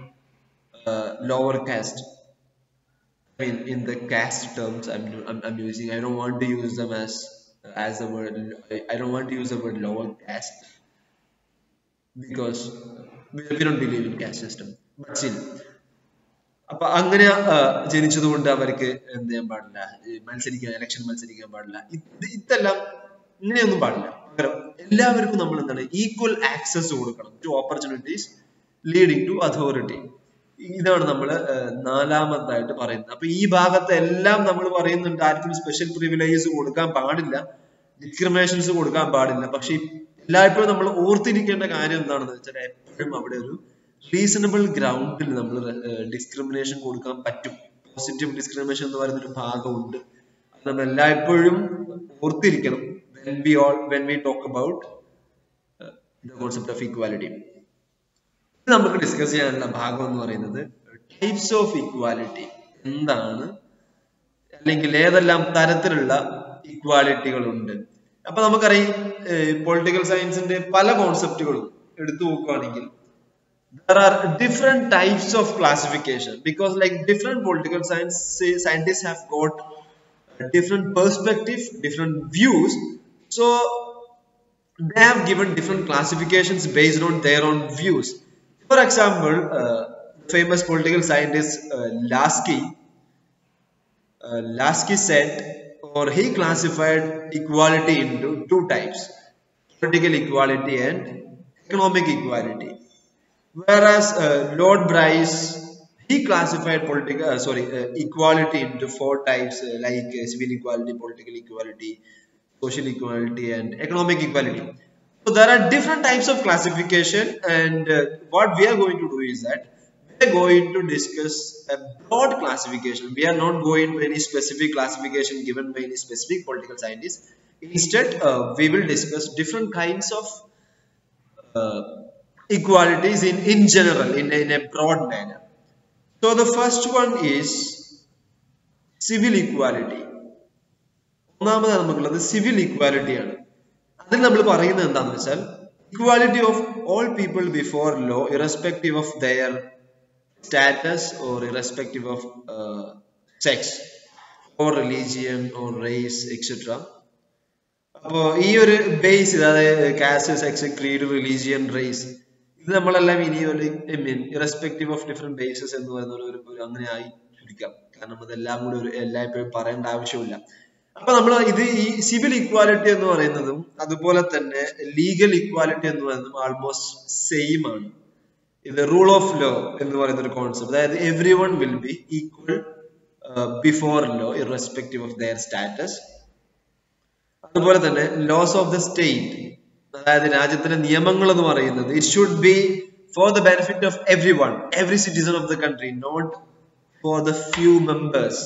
lower caste I mean, in the caste terms, I'm, I'm I'm using. I don't want to use them as as the word. I, I don't want to use the word lower caste because we, we don't believe in caste system. But still, അപ്പൊ അങ്ങനെ ആ, ജനിച്ചതുകൊണ്ട് അവർക്ക് എന്ത് ചെയ്യാൻ പാടില്ല ഈ മത്സരിക്കാൻ election മത്സരിക്കാൻ പാടില്ല ഇത് ഇതെല്ലാം ഇങ്ങനെയൊന്നും പാടില്ല പകരം എല്ലാവർക്കും നമ്മൾ എന്താണ് ഈക്വൽ ആക്സസ് കൊടുക്കണം to opportunities leading to authority ഇതാണ് നമ്മൾ നാലാമതായിട്ട് പറയുന്നത് അപ്പൊ ഈ ഭാഗത്ത് എല്ലാം നമ്മൾ പറയുന്നുണ്ട് ആർക്കും സ്പെഷ്യൽ പ്രിവിലേജസ് കൊടുക്കാൻ പാടില്ല ഡിസ്ക്രിമിനേഷൻസ് കൊടുക്കാൻ പാടില്ല പക്ഷെ എല്ലായ്പ്പോഴും നമ്മൾ ഓർത്തിരിക്കേണ്ട കാര്യം എന്താണെന്ന് വെച്ചാൽ എപ്പോഴും അവിടെ ഒരു റീസണബിൾ ഗ്രൗണ്ടിൽ നമ്മൾ ഡിസ്ക്രിമിനേഷൻ കൊടുക്കാൻ പറ്റും പോസിറ്റീവ് ഡിസ്ക്രിമിനേഷൻ എന്ന് പറയുന്ന ഒരു ഭാഗമുണ്ട് അത് നമ്മൾ എല്ലായ്പ്പോഴും ഓർത്തിരിക്കണം when we all when we talk about uh, the concept of equality ഇത് നമുക്ക് ഡിസ്കസ് ചെയ്യാനുള്ള ഭാഗം എന്ന് പറയുന്നത് ടൈപ്സ് ഓഫ് ഇക്വാലിറ്റി എന്താണ് അല്ലെങ്കിൽ ഏതെല്ലാം തരത്തിലുള്ള ഇക്വാലിറ്റികൾ ഉണ്ട് അപ്പൊ നമുക്കറിയാം പൊളിറ്റിക്കൽ സയൻസിന്റെ പല കോൺസെപ്റ്റുകളും എടുത്തു നോക്കുകയാണെങ്കിൽ there are different types of classification because like different political science scientists have got different perspective different views so they have given different classifications based on their own views for example uh, famous political scientist uh, lasky uh, lasky said or he classified equality into two types political equality and economic equality whereas uh, Lord Bryce he classified political uh, sorry uh, equality into four types uh, like uh, civil equality, political equality, social equality, and economic equality. So there are different types of classification, and uh, what we are going to do is that we are going to discuss a broad classification. We are not going to any specific classification given by any specific political scientist. Instead, uh, we will discuss different kinds of uh, equalities in, in general, in, in a broad manner. So the first one is civil equality. ഒന്നാമത് നമുക്കുള്ളത് civil equality ആണ് അതിൽ നമ്മൾ പറയുന്നത് എന്താണെന്ന് വെച്ചാൽ equality of all people before law irrespective of their status or irrespective of sex or religion or race etcetera അപ്പോ ഈ ഒരു ബേസ് അതായത് caste sex creed religion race ഇത് നമ്മളെല്ലാം ഇനി ഒരു I mean irrespective of different bases എന്ന് പറയുന്ന ഒരു ഒരു അങ്ങനെ ആയി ചുരുക്കാം കാരണം അതെല്ലാം കൂടി ഒരു എല്ലായ്പ്പോഴും പറയേണ്ട ആവശ്യമില്ല അപ്പൊ നമ്മൾ ഇത് ഈ സിവിൽ ഇക്വാലിറ്റി എന്ന് പറയുന്നതും അതുപോലെ തന്നെ ലീഗൽ ഇക്വാലിറ്റി എന്ന് പറയുന്നതും ആൾമോസ്റ്റ് സെയിം ആണ് ഇത് റൂൾ ഓഫ് ലോ എന്ന് പറയുന്ന ഒരു കോൺസെപ്റ്റ് അതായത് everyone will be equal before law irrespective of their status അതുപോലെ തന്നെ ലോസ് ഓഫ് ദ സ്റ്റേറ്റ് അതായത് രാജ്യത്തിന്റെ നിയമങ്ങൾ എന്ന് പറയുന്നത് it should be for the benefit of every one every citizen of the country not for the few members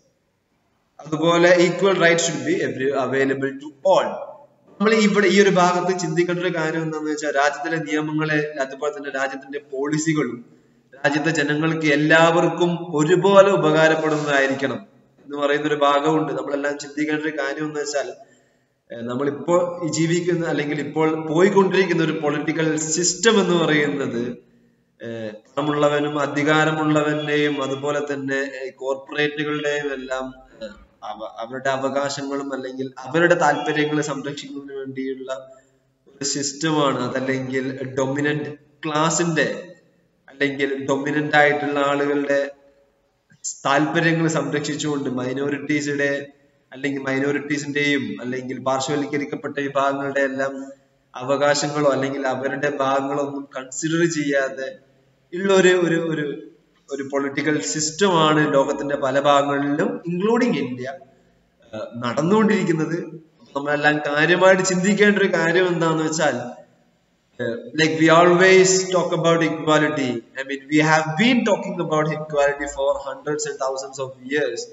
അതുപോലെ equal right should be every available to all നമ്മൾ ഇവിടെ ഈ ഒരു ഭാഗത്ത് ചിന്തിക്കേണ്ട ഒരു കാര്യം എന്താണെന്ന് വെച്ചാൽ രാജ്യത്തിലെ നിയമങ്ങളെ അതുപോലെ തന്നെ രാജ്യത്തിന്റെ പോളിസികളും രാജ്യത്തെ ജനങ്ങൾക്ക് എല്ലാവർക്കും ഒരുപോലെ ഉപകാരപ്പെടുന്നതായിരിക്കണം എന്ന് പറയുന്ന ഒരു ഭാഗമുണ്ട് നമ്മളെല്ലാം ചിന്തിക്കേണ്ട ഒരു കാര്യം എന്ന് വെച്ചാൽ നമ്മളിപ്പോ ജീവിക്കുന്ന അല്ലെങ്കിൽ ഇപ്പോൾ പോയിക്കൊണ്ടിരിക്കുന്ന ഒരു പൊളിറ്റിക്കൽ സിസ്റ്റം എന്ന് പറയുന്നത് പണമുള്ളവനും അധികാരമുള്ളവന്റെയും അതുപോലെ തന്നെ കോർപ്പറേറ്റുകളുടെയും എല്ലാം അവരുടെ അവകാശങ്ങളും അല്ലെങ്കിൽ അവരുടെ താല്പര്യങ്ങളെ സംരക്ഷിക്കുന്നതിന് വേണ്ടിയുള്ള ഒരു സിസ്റ്റമാണ് അതല്ലെങ്കിൽ ഡൊമിനന്റ് ക്ലാസിന്റെ അല്ലെങ്കിൽ ഡൊമിനന്റ് ആയിട്ടുള്ള ആളുകളുടെ താല്പര്യങ്ങൾ സംരക്ഷിച്ചുകൊണ്ട് മൈനോറിറ്റീസിന്റെ അല്ലെങ്കിൽ മൈനോറിറ്റീസിന്റെയും അല്ലെങ്കിൽ പാർശ്വവൽക്കരിക്കപ്പെട്ട വിഭാഗങ്ങളുടെ എല്ലാം അവകാശങ്ങളോ അല്ലെങ്കിൽ അവരുടെ ഭാഗങ്ങളോ ഒന്നും കൺസിഡർ ചെയ്യാതെ ഉള്ള ഒരു ഒരു ഒരു ഒരു പൊളിറ്റിക്കൽ സിസ്റ്റമാണ് ലോകത്തിന്റെ പല ഭാഗങ്ങളിലും ഇൻക്ലൂഡിങ് ഇന്ത്യ നടന്നുകൊണ്ടിരിക്കുന്നത് നമ്മളെല്ലാം കാര്യമായിട്ട് ചിന്തിക്കേണ്ട ഒരു കാര്യം എന്താന്ന് വെച്ചാൽ like we always talk about equality I mean we have been talking about equality for hundreds and thousands of years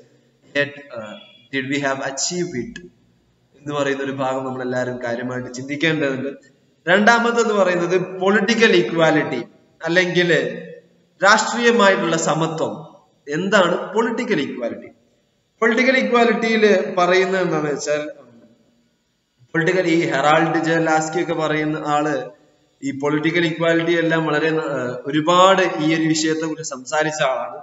did we have achieve it എന്ന് പറയുന്ന ഒരു ഭാഗം നമ്മൾ എല്ലാവരും കാര്യമായിട്ട് ചിന്തിക്കേണ്ടതുണ്ട് രണ്ടാമതെന്ന് പറയുന്നത് പൊളിറ്റിക്കൽ ഇക്വാലിറ്റി അല്ലെങ്കിൽ രാഷ്ട്രീയമായിട്ടുള്ള സമത്വം എന്താണ് പൊളിറ്റിക്കൽ ഇക്വാലിറ്റി പൊളിറ്റിക്കൽ ഇക്വാലിറ്റിയിൽ പറയുന്നത് എന്താണെന്ന് വെച്ചാൽ പൊളിറ്റിക്കൽ ഈ ഹെറാൾഡ് ജലാസ്കി ഒക്കെ പറയുന്ന ആള് ഈ പൊളിറ്റിക്കൽ ഇക്വാലിറ്റി എല്ലാം വളരെ ഒരുപാട് ഈ ഒരു വിഷയത്തെ കുറിച്ച് സംസാരിച്ച ആളാണ്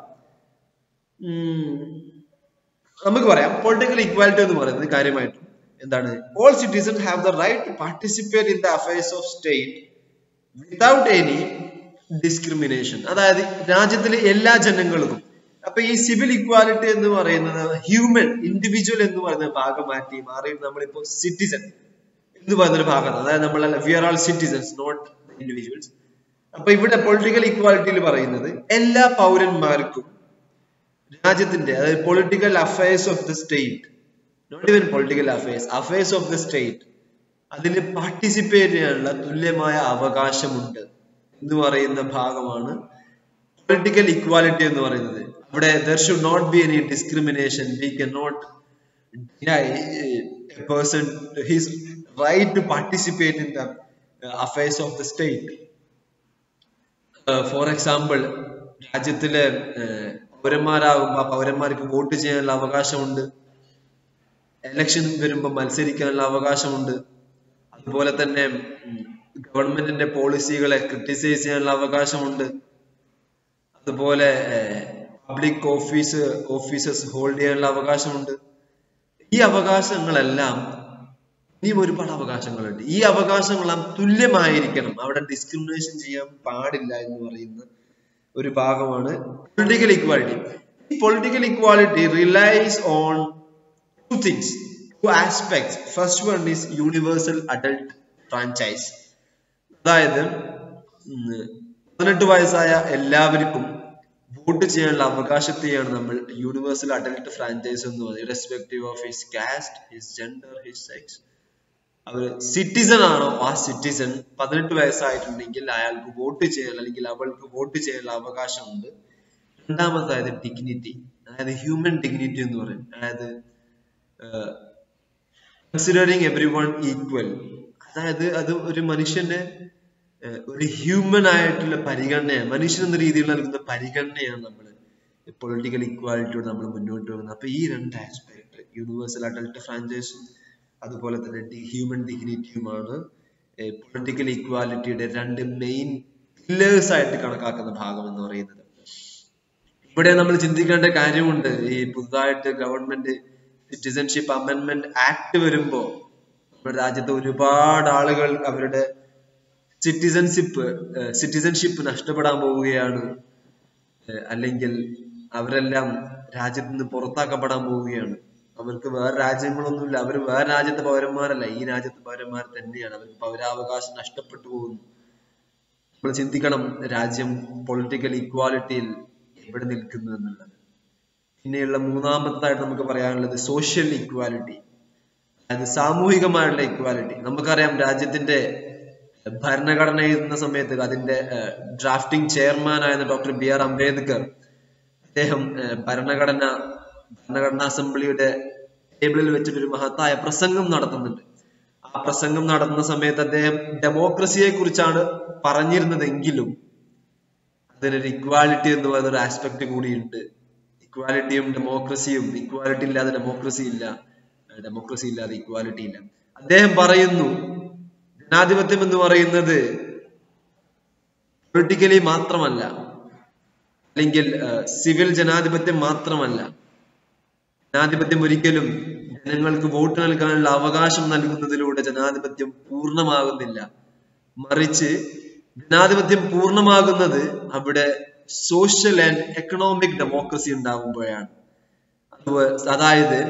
നമുക്ക് പറയാം പൊളിറ്റിക്കൽ ഇക്വാലിറ്റി എന്ന് പറയുന്നത് കാര്യമായിട്ടും എന്താണ് all citizen have the right to participate in the affairs of state without any discrimination അതായത് രാജ്യത്തിലെ എല്ലാ ജനങ്ങൾക്കും അപ്പൊ ഈ സിവിൽ ഇക്വാലിറ്റി എന്ന് പറയുന്നത് ഹ്യൂമൻ ഇൻഡിവിജ്വൽ എന്ന് പറയുന്ന ഭാഗം മാറ്റി മാറി നമ്മളിപ്പോ സിറ്റിസൺ എന്ന് പറയുന്നൊരു ഭാഗമാണ് അതായത് നമ്മൾ we are all citizens not individuals അപ്പൊ ഇവിടെ പൊളിറ്റിക്കൽ ഇക്വാലിറ്റിയിൽ പറയുന്നത് എല്ലാ പൗരന്മാർക്കും രാജ്യത്തിന്റെ അതായത് political affairs of the state not even political affairs affairs of the state അതിൽ പാർട്ടിസിപ്പേറ്റ് ചെയ്യാനുള്ള തുല്യമായ അവകാശമുണ്ട് എന്ന് പറയുന്ന ഭാഗമാണ് പൊളിറ്റിക്കൽ ഇക്വാലിറ്റി എന്ന് പറയുന്നത് അവിടെ there should not be any discrimination we can not deny a person his right to participate in the uh, affairs of the state. For example രാജ്യത്തിലെ uh, പൗരന്മാരാകുമ്പോൾ പൗരന്മാർക്ക് വോട്ട് ചെയ്യാനുള്ള അവകാശമുണ്ട് എലക്ഷൻ വരുമ്പോൾ മത്സരിക്കാനുള്ള അവകാശമുണ്ട് അതുപോലെ തന്നെ ഗവൺമെന്റിന്റെ പോളിസികളെ ക്രിട്ടിസൈസ് ചെയ്യാനുള്ള അവകാശമുണ്ട് അതുപോലെ പബ്ലിക് ഓഫീസ് ഓഫീസസ് ഹോൾഡ് ചെയ്യാനുള്ള അവകാശമുണ്ട് ഈ അവകാശങ്ങളെല്ലാം ഇനിയും ഒരുപാട് അവകാശങ്ങളുണ്ട് ഈ അവകാശങ്ങളെല്ലാം തുല്യമായിരിക്കണം അവിടെ ഡിസ്ക്രിമിനേഷൻ ചെയ്യാൻ പാടില്ല എന്ന് പറയുന്ന ഒരു ഭാഗമാണ് പൊളിറ്റിക്കൽ ഇക്വാലിറ്റി ഈ political equality relies on two things two aspects first one is universal adult franchise അതായത് പതിനെട്ട് വയസ്സായ എല്ലാവർക്കും വോട്ട് ചെയ്യാനുള്ള അവകാശത്തെയാണ് നമ്മൾ യൂണിവേഴ്സൽ അഡൽട്ട് ഫ്രാഞ്ചൈസ് എന്ന് പറയുന്നത് respective of his caste his gender his sex അവർ സിറ്റിസൺ ആണോ ആ സിറ്റിസൺ പതിനെട്ട് വയസ്സായിട്ടുണ്ടെങ്കിൽ അയാൾക്ക് വോട്ട് ചെയ്യാൻ അല്ലെങ്കിൽ അവൾക്ക് വോട്ട് ചെയ്യാനുള്ള അവകാശമുണ്ട് രണ്ടാമതായത് ഡിഗ്നിറ്റി അതായത് ഹ്യൂമൻ ഡിഗ്നിറ്റി എന്ന് പറയും അതായത് കൺസിഡറിങ് എവറി വൺ ഈക്വൽ അതായത് അത് ഒരു മനുഷ്യന്റെ ഒരു ഹ്യൂമൻ ആയിട്ടുള്ള പരിഗണനയാണ് മനുഷ്യൻ എന്ന രീതിയിൽ നൽകുന്ന പരിഗണനയാണ് നമ്മൾ പൊളിറ്റിക്കൽ ഇക്വാലിറ്റിയോട് നമ്മൾ മുന്നോട്ട് പോകുന്നത് അപ്പൊ ഈ രണ്ട് ആസ്പെക്ട് യൂണിവേഴ്സൽ അഡൽട്ട് ഫ്രാഞ്ചൈസും അതുപോലെ തന്നെ ഹ്യൂമൻ ഡിഗ്നിറ്റിയുമാണ് പൊളിറ്റിക്കൽ ഇക്വാലിറ്റിയുടെ രണ്ട് മെയിൻ പില്ലേഴ്സ് ആയിട്ട് കണക്കാക്കുന്ന ഭാഗം എന്ന് പറയുന്നത് ഇവിടെ നമ്മൾ ചിന്തിക്കേണ്ട കാര്യമുണ്ട് ഈ പുതുതായിട്ട് ഗവൺമെന്റ് സിറ്റിസൺഷിപ്പ് അമെന്റ്മെന്റ് ആക്ട് വരുമ്പോ നമ്മുടെ രാജ്യത്ത് ഒരുപാട് ആളുകൾ അവരുടെ സിറ്റിസൺഷിപ്പ് സിറ്റിസൺഷിപ്പ് നഷ്ടപ്പെടാൻ പോവുകയാണ് അല്ലെങ്കിൽ അവരെല്ലാം രാജ്യത്ത് നിന്ന് പുറത്താക്കപ്പെടാൻ പോവുകയാണ് അവർക്ക് വേറെ രാജ്യങ്ങളൊന്നുമില്ല അവർ വേറെ രാജ്യത്തെ പൗരന്മാരല്ല ഈ രാജ്യത്തെ പൗരന്മാർ തന്നെയാണ് അവർക്ക് പൗരാവകാശം നഷ്ടപ്പെട്ടു പോകുന്നു നമ്മൾ ചിന്തിക്കണം രാജ്യം പൊളിറ്റിക്കൽ ഇക്വാലിറ്റിയിൽ എവിടെ നിൽക്കുന്നു എന്നുള്ളത് പിന്നെയുള്ള മൂന്നാമത്തായിട്ട് നമുക്ക് പറയാനുള്ളത് സോഷ്യൽ ഇക്വാലിറ്റി അതായത് സാമൂഹികമായുള്ള ഇക്വാലിറ്റി നമുക്കറിയാം രാജ്യത്തിന്റെ ഭരണഘടന എഴുതുന്ന സമയത്ത് അതിന്റെ ഡ്രാഫ്റ്റിംഗ് ചെയർമാൻ ആയിരുന്ന ഡോക്ടർ ബി ആർ അംബേദ്കർ അദ്ദേഹം ഭരണഘടന ഭരണഘടനാ അസംബ്ലിയുടെ ടേബിളിൽ വെച്ചിട്ട് ഒരു മഹത്തായ പ്രസംഗം നടത്തുന്നുണ്ട് ആ പ്രസംഗം നടത്തുന്ന സമയത്ത് അദ്ദേഹം ഡെമോക്രസിയെ കുറിച്ചാണ് പറഞ്ഞിരുന്നതെങ്കിലും അതിനൊരു ഇക്വാലിറ്റി എന്ന് പറയുന്ന ഒരു ആസ്പെക്ട് കൂടിയുണ്ട് ഇക്വാലിറ്റിയും ഡെമോക്രസിയും ഇക്വാലിറ്റി ഇല്ലാതെ ഡെമോക്രസി ഇല്ല ഡെമോക്രസി ഇല്ലാതെ ഇക്വാലിറ്റി ഇല്ല അദ്ദേഹം പറയുന്നു ജനാധിപത്യം എന്ന് പറയുന്നത് പൊളിറ്റിക്കലി മാത്രമല്ല അല്ലെങ്കിൽ സിവിൽ ജനാധിപത്യം മാത്രമല്ല ജനാധിപത്യം ഒരിക്കലും ജനങ്ങൾക്ക് വോട്ട് നൽകാനുള്ള അവകാശം നൽകുന്നതിലൂടെ ജനാധിപത്യം പൂർണ്ണമാകുന്നില്ല മറിച്ച് ജനാധിപത്യം പൂർണ്ണമാകുന്നത് അവിടെ സോഷ്യൽ ആൻഡ് എക്കണോമിക് ഡെമോക്രസി ഉണ്ടാകുമ്പോഴാണ് അതായത്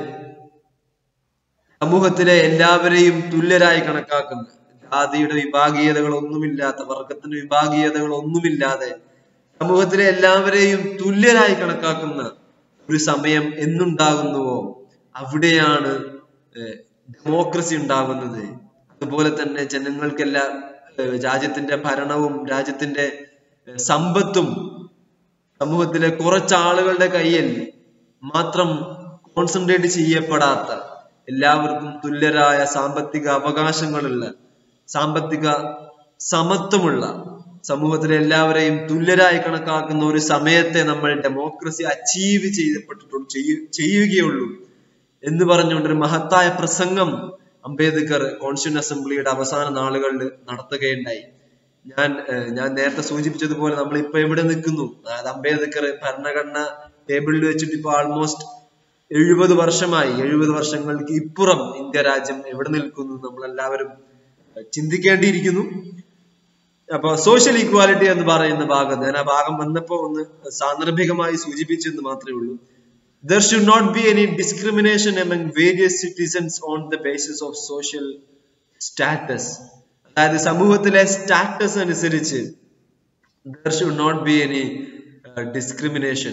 സമൂഹത്തിലെ എല്ലാവരെയും തുല്യരായി കണക്കാക്കുന്ന ജാതിയുടെ വിഭാഗീയതകൾ ഒന്നുമില്ലാത്ത വർഗത്തിന്റെ വിഭാഗീയതകൾ ഒന്നുമില്ലാതെ സമൂഹത്തിലെ എല്ലാവരെയും തുല്യരായി കണക്കാക്കുന്ന ഒരു സമയം എന്നുണ്ടാകുന്നുവോ അവിടെയാണ് ഡെമോക്രസി ഉണ്ടാകുന്നത് അതുപോലെ തന്നെ ജനങ്ങൾക്കെല്ലാം രാജ്യത്തിന്റെ ഭരണവും രാജ്യത്തിന്റെ സമ്പത്തും സമൂഹത്തിലെ കുറച്ച് ആളുകളുടെ കയ്യിൽ മാത്രം കോൺസെൻട്രേറ്റ് ചെയ്യപ്പെടാത്ത എല്ലാവർക്കും തുല്യരായ സാമ്പത്തിക അവകാശങ്ങളുള്ള സാമ്പത്തിക സമത്വമുള്ള സമൂഹത്തിലെ എല്ലാവരെയും തുല്യരായി കണക്കാക്കുന്ന ഒരു സമയത്തെ നമ്മൾ ഡെമോക്രസി അച്ചീവ് ചെയ്യപ്പെട്ടിട്ടുള്ളൂ ചെയ്യുകയുള്ളൂ എന്ന് പറഞ്ഞുകൊണ്ട് ഒരു മഹത്തായ പ്രസംഗം അംബേദ്കർ കോൺസ്റ്റിറ്റ്യൂൺ അസംബ്ലിയുടെ അവസാന നാളുകളിൽ നടത്തുകയുണ്ടായി ഞാൻ ഞാൻ നേരത്തെ സൂചിപ്പിച്ചതുപോലെ നമ്മൾ ഇപ്പൊ എവിടെ നിൽക്കുന്നു അതായത് അംബേദ്കർ ഭരണഘടന ടേബിളിൽ വെച്ചിട്ട് ഇപ്പൊ ആൾമോസ്റ്റ് എഴുപത് വർഷമായി എഴുപത് വർഷങ്ങൾക്ക് ഇപ്പുറം ഇന്ത്യ രാജ്യം എവിടെ നിൽക്കുന്നു നമ്മൾ എല്ലാവരും ചിന്തിക്കേണ്ടിയിരിക്കുന്നു അപ്പൊ സോഷ്യൽ ഈക്വാലിറ്റി എന്ന് പറയുന്ന ഭാഗത്ത് ഞാൻ ആ ഭാഗം വന്നപ്പോ ഒന്ന് സാന്ദർഭികമായി സൂചിപ്പിച്ചെന്ന് മാത്രമേ ഉള്ളൂ there should not be any discrimination among various citizens on the basis of social status അതായത് സമൂഹത്തിലെ സ്റ്റാറ്റസ് അനുസരിച്ച് there should not be any discrimination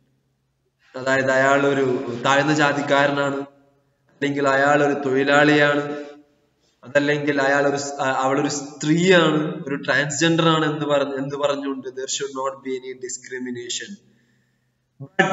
അതായത് അയാൾ ഒരു താഴ്ന്ന ജാതിക്കാരനാണ് അല്ലെങ്കിൽ അയാൾ ഒരു തൊഴിലാളിയാണ് അതല്ലെങ്കിൽ അയാൾ ഒരു സ്- ആ- അവളൊരു സ്ത്രീയാണ് ഒരു ട്രാൻസ്ജെൻഡർ ആണ് എന്ന് പറഞ്ഞ് എന്ന് പറഞ്ഞുകൊണ്ട് there should not be any discrimination but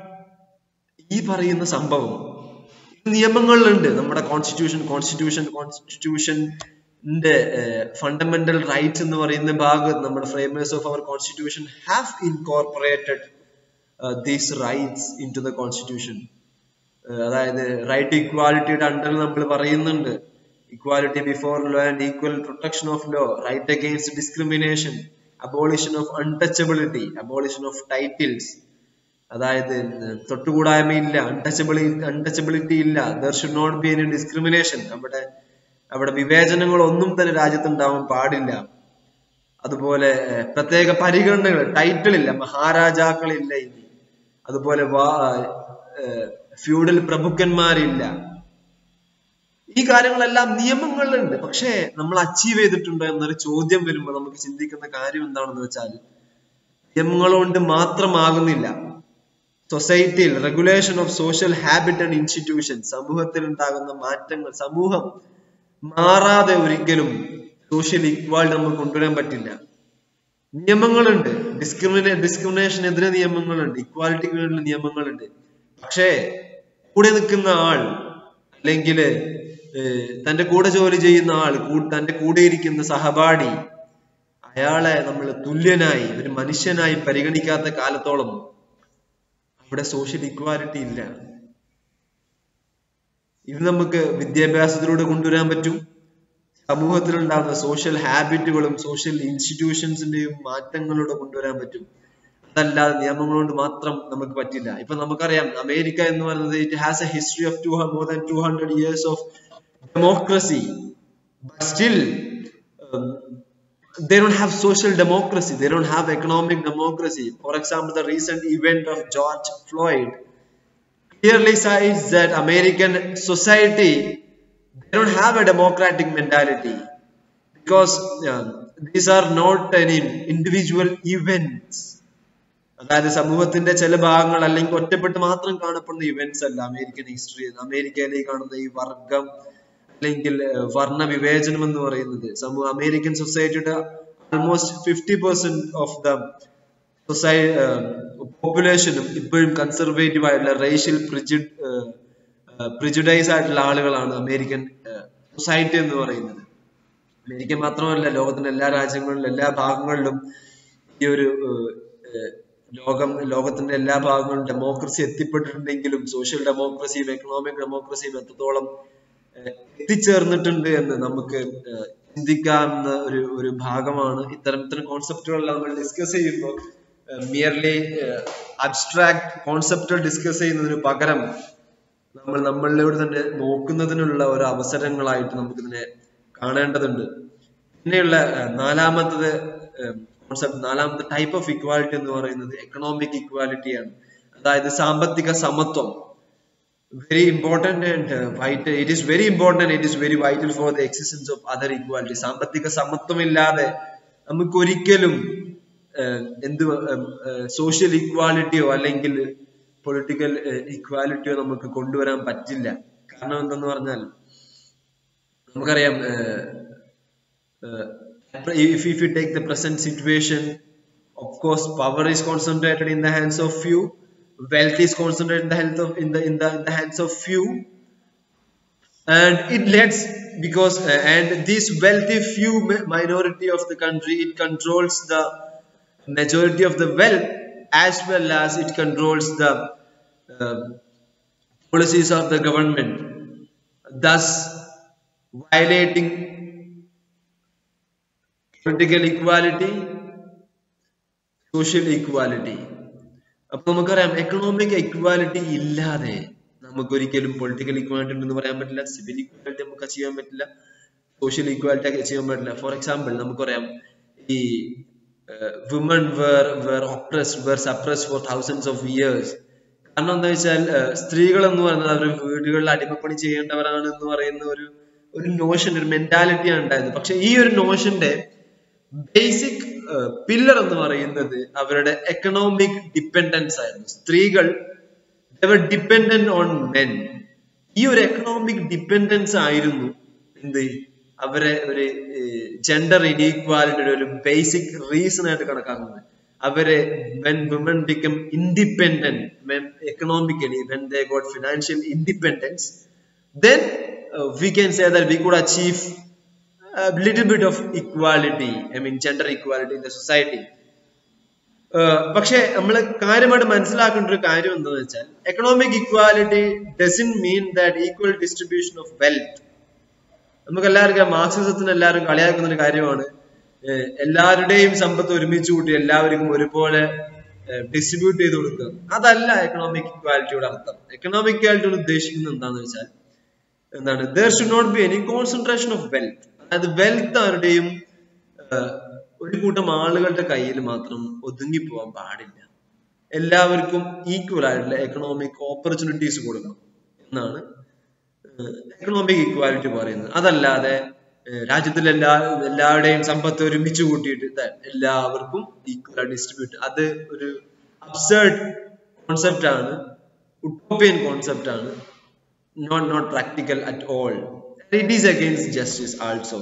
ഈ പറയുന്ന സംഭവം നിയമങ്ങളിലുണ്ട് നമ്മുടെ കോൺസ്റ്റിറ്റ്യൂഷൻ കോൺസ്റ്റിറ്റ്യൂഷൻ കോൺസ്റ്റിറ്റ്യൂഷന്റെ ഫണ്ടമെന്റൽ റൈറ്റ്സ് എന്ന് പറയുന്ന ഭാഗത്ത് നമ്മുടെ framers of our constitution have incorporated these rights into the constitution അതായത് റൈറ്റ് ഇക്വാലിറ്റിയുടെ അണ്ടറിൽ നമ്മൾ പറയുന്നുണ്ട് equality before law and equal protection of law right against discrimination abolition of untouchability abolition of titles അതായത് തൊട്ടുകൂടായ്മയില്ല അൺടച്ചബിലിറ്റി അൺടച്ചബിലിറ്റി ഇല്ല there should not be any discrimination അവിടെ അവിടെ വിവേചനങ്ങൾ ഒന്നും തന്നെ രാജ്യത്തുണ്ടാവാൻ പാടില്ല അതുപോലെ ഏഹ്, പ്രത്യേക പരിഗണനകൾ ടൈറ്റിൽ ഇല്ല മഹാരാജാക്കളില്ല ഇനി അതുപോലെ ഫ്യൂഡൽ പ്രഭുക്കന്മാരില്ല ഈ കാര്യങ്ങളെല്ലാം നിയമങ്ങളിലുണ്ട് പക്ഷേ നമ്മൾ അച്ചീവ് ചെയ്തിട്ടുണ്ടോ എന്നൊരു ചോദ്യം വരുമ്പോൾ നമുക്ക് ചിന്തിക്കുന്ന കാര്യം എന്താണെന്ന് വെച്ചാൽ നിയമങ്ങൾ കൊണ്ട് മാത്രമാകുന്നില്ല സൊസൈറ്റിയിൽ regulation of social habit and institution സമൂഹത്തിൽ ഉണ്ടാകുന്ന മാറ്റങ്ങൾ സമൂഹം മാറാതെ ഒരിക്കലും സോഷ്യൽ ഇക്വാലിറ്റി നമുക്ക് കൊണ്ടുവരാൻ പറ്റില്ല നിയമങ്ങളുണ്ട് ഡിസ്ക്രിമിനേ ഡിസ്ക്രിമിനേഷനെതിരെ നിയമങ്ങളുണ്ട് ഇക്വാലിറ്റിക്ക് വേണ്ടി നിയമങ്ങളുണ്ട് പക്ഷേ കൂടെ നിൽക്കുന്ന ആൾ അല്ലെങ്കിൽ തന്റെ കൂടെ ജോലി ചെയ്യുന്ന ആൾ കൂ- തന്റെ കൂടെ ഇരിക്കുന്ന സഹപാഠി അയാളെ നമ്മൾ തുല്യനായി ഒരു മനുഷ്യനായി പരിഗണിക്കാത്ത കാലത്തോളം അവിടെ സോഷ്യൽ ഇക്വാലിറ്റി ഇല്ല ഇത് നമുക്ക് വിദ്യാഭ്യാസത്തിലൂടെ കൊണ്ടുവരാൻ പറ്റും സമൂഹത്തിൽ ഉണ്ടാകുന്ന സോഷ്യൽ ഹാബിറ്റുകളും സോഷ്യൽ ഇൻസ്റ്റിറ്റ്യൂഷൻസിന്റെയും മാറ്റങ്ങളിലൂടെ കൊണ്ടുവരാൻ പറ്റും അതല്ലാതെ നിയമങ്ങൾ കൊണ്ട് മാത്രം നമുക്ക് പറ്റില്ല ഇപ്പൊ നമുക്കറിയാം അമേരിക്ക എന്ന് പറയുന്നത് it has a history of two more than two hundred years of democracy but still they don't have social democracy they don't have economic democracy for example the recent event of george floyd clearly says that american society they don't have a democratic mentality because um, these are not any individual events അതായത് സമൂഹത്തിന്റെ ചില ഭാഗങ്ങൾ അല്ലെങ്കിൽ ഒറ്റപ്പെട്ട് മാത്രം കാണപ്പെടുന്ന events അല്ല American history അമേരിക്കയിലേക്ക് കാണുന്ന ഈ വർഗം അല്ലെങ്കിൽ ഏഹ്, വർണ്ണ വിവേചനം എന്ന് പറയുന്നത് സമൂഹ അമേരിക്കൻ സൊസൈറ്റിയുടെ almost fifty percent of the സൊസൈ പോപ്പുലേഷനും ഇപ്പോഴും കൺസർവേറ്റീവ് ആയിട്ടുള്ള റേഷ്യൽ പ്രിജിഡ് പ്രിജുഡൈസ് ആയിട്ടുള്ള ആളുകളാണ് അമേരിക്കൻ സൊസൈറ്റി എന്ന് പറയുന്നത് അമേരിക്ക മാത്രമല്ല ലോകത്തിന്റെ എല്ലാ രാജ്യങ്ങളിലും എല്ലാ ഭാഗങ്ങളിലും ഈ ഒരു ഏഹ്, ഏഹ്, ലോകം ലോകത്തിന്റെ എല്ലാ ഭാഗങ്ങളിലും ഡെമോക്രസി എത്തിപ്പെട്ടിട്ടുണ്ടെങ്കിലും സോഷ്യൽ ഡെമോക്രസിയും എക്കണോമിക് ഡെമോക്രസിയും എത്രത്തോളം ഏഹ്, എത്തിച്ചേർന്നിട്ടുണ്ട് എന്ന് നമുക്ക് ഏഹ്, ചിന്തിക്കാവുന്ന ഒരു ഒരു ഭാഗമാണ് ഇത്തരം ഇത്തരം കോൺസെപ്റ്റുകളെല്ലാം നമ്മൾ ഡിസ്കസ് ചെയ്യുമ്പോൾ മിയർലി അബ്സ്ട്രാക്ട് കോൺസെപ്റ്റുകൾ ഡിസ്കസ് ചെയ്യുന്നതിന് പകരം നമ്മൾ നമ്മളിലൂടെ തന്നെ നോക്കുന്നതിനുള്ള ഒരു അവസരങ്ങളായിട്ട് നമുക്കിതിനെ കാണേണ്ടതുണ്ട് പിന്നെയുള്ള ഏഹ്, നാലാമത്തത് കോൺസെപ്റ്റ് നാലാമത്തെ ടൈപ്പ് ഓഫ് ഇക്വാലിറ്റി എന്ന് പറയുന്നത് എക്കണോമിക് ഇക്വാലിറ്റിയാണ് അതായത് സാമ്പത്തിക സമത്വം very important and uh, vital it is very important it is very vital for the existence of other equality സാമ്പത്തിക സമത്വമില്ലാതെ നമുക്ക് ഒരിക്കലും ഏഹ്, എന്ത് സോഷ്യൽ ഇക്വാലിറ്റിയോ അല്ലെങ്കിൽ പൊളിറ്റിക്കൽ ഇക്വാലിറ്റിയോ നമുക്ക് കൊണ്ടുവരാൻ പറ്റില്ല കാരണം എന്തെന്ന് പറഞ്ഞാൽ നമുക്കറിയാം ഏഹ്, ഏഹ്, if, if you take the present situation of course power is concentrated in the hands of few wealth is concentrated in the hands of in the in the, in the hands of few and it lets because uh, and this wealthy few mi- minority of the country it controls the majority of the wealth as well as it controls the uh, policies of the government thus violating political equality social equality അപ്പൊ നമുക്കറിയാം economic equality ഇല്ലാതെ നമുക്ക് ഒരിക്കലും political equality ഉണ്ടെന്ന് പറയാൻ പറ്റില്ല civil equality നമുക്ക് achieve ചെയ്യാൻ പറ്റില്ല സോഷ്യൽ ഇക്വാലിറ്റി അച്ചീവ് ചെയ്യാൻ പറ്റില്ല ഫോർ എക്സാമ്പിൾ നമുക്കറിയാം ഈ women were were oppressed were suppressed for thousands of years കാരണം എന്താ വെച്ചാൽ സ്ത്രീകൾ എന്ന് പറയുന്നത് അവർ വീടുകളിൽ അടിമപ്പണി ചെയ്യേണ്ടവരാണ് എന്ന് പറയുന്ന ഒരു ഒരു നോഷൻ ഒരു മെന്റാലിറ്റിയാണ് ഉണ്ടായത് പക്ഷെ ഈ ഒരു നോഷന്റെ ബേസിക് പില്ലർ എന്ന് പറയുന്നത് അവരുടെ എക്കണോമിക് ഡിപ്പെൻഡൻസ് ആയിരുന്നു സ്ത്രീകൾ ഡിപ്പെൻഡന്റ് ഓൺ മെൻ ഈ ഒരു എക്കണോമിക് ഡിപ്പെൻഡൻസ് ആയിരുന്നു എന്ത് അവരെ ഒരു ജെൻഡർ ഇനീക്വാലിറ്റിയുടെ ഒരു ബേസിക് റീസൺ ആയിട്ട് കണക്കാക്കുന്നത് അവരെ when women become independent when economically when they got financial independence then we can say that we could achieve little bit of equality I mean gender equality in the society പക്ഷെ നമ്മൾ കാര്യമായിട്ട് മനസ്സിലാക്കേണ്ട ഒരു കാര്യം എന്താണെന്ന് വെച്ചാൽ economic equality doesn't mean that equal distribution of wealth നമുക്ക് എല്ലാവർക്കും മാർക്സിസത്തിന് എല്ലാവരും കളിയാക്കുന്ന ഒരു കാര്യമാണ് എല്ലാവരുടെയും സമ്പത്ത് ഒരുമിച്ച് കൂട്ടി എല്ലാവർക്കും ഒരുപോലെ ഡിസ്ട്രിബ്യൂട്ട് ചെയ്ത് കൊടുക്കുക അതല്ല എക്കണോമിക് ഇക്വാലിറ്റിയുടെ അർത്ഥം എക്കണോമിക് ഇക്വാലിറ്റിയോട് ഉദ്ദേശിക്കുന്നത് എന്താണെന്ന് വെച്ചാൽ എന്താണ് there should not be any concentration of wealth അതായത് വെൽത്ത് ആരുടെയും ഒരു കൂട്ടം ആളുകളുടെ കയ്യിൽ മാത്രം ഒതുങ്ങി പോകാൻ പാടില്ല എല്ലാവർക്കും ഈക്വൽ ആയിട്ടുള്ള എക്കണോമിക് ഓപ്പർച്യൂണിറ്റീസ് കൊടുക്കണം എന്നാണ് എക്കണോമിക് ഇക്വാലിറ്റി പറയുന്നത് അതല്ലാതെ രാജ്യത്തിലെ എല്ലാ എല്ലാവരുടെയും സമ്പത്ത് ഒരുമിച്ച് കൂട്ടിയിട്ട് എല്ലാവർക്കും ഈക്വൽ ഡിസ്ട്രിബ്യൂട്ട് അത് ഒരു അബ്സേർഡ് കോൺസെപ്റ്റ് ആണ് ഉട്ടോപ്പിയൻ കോൺസെപ്റ്റ് ആണ് not not practical at all it is against justice also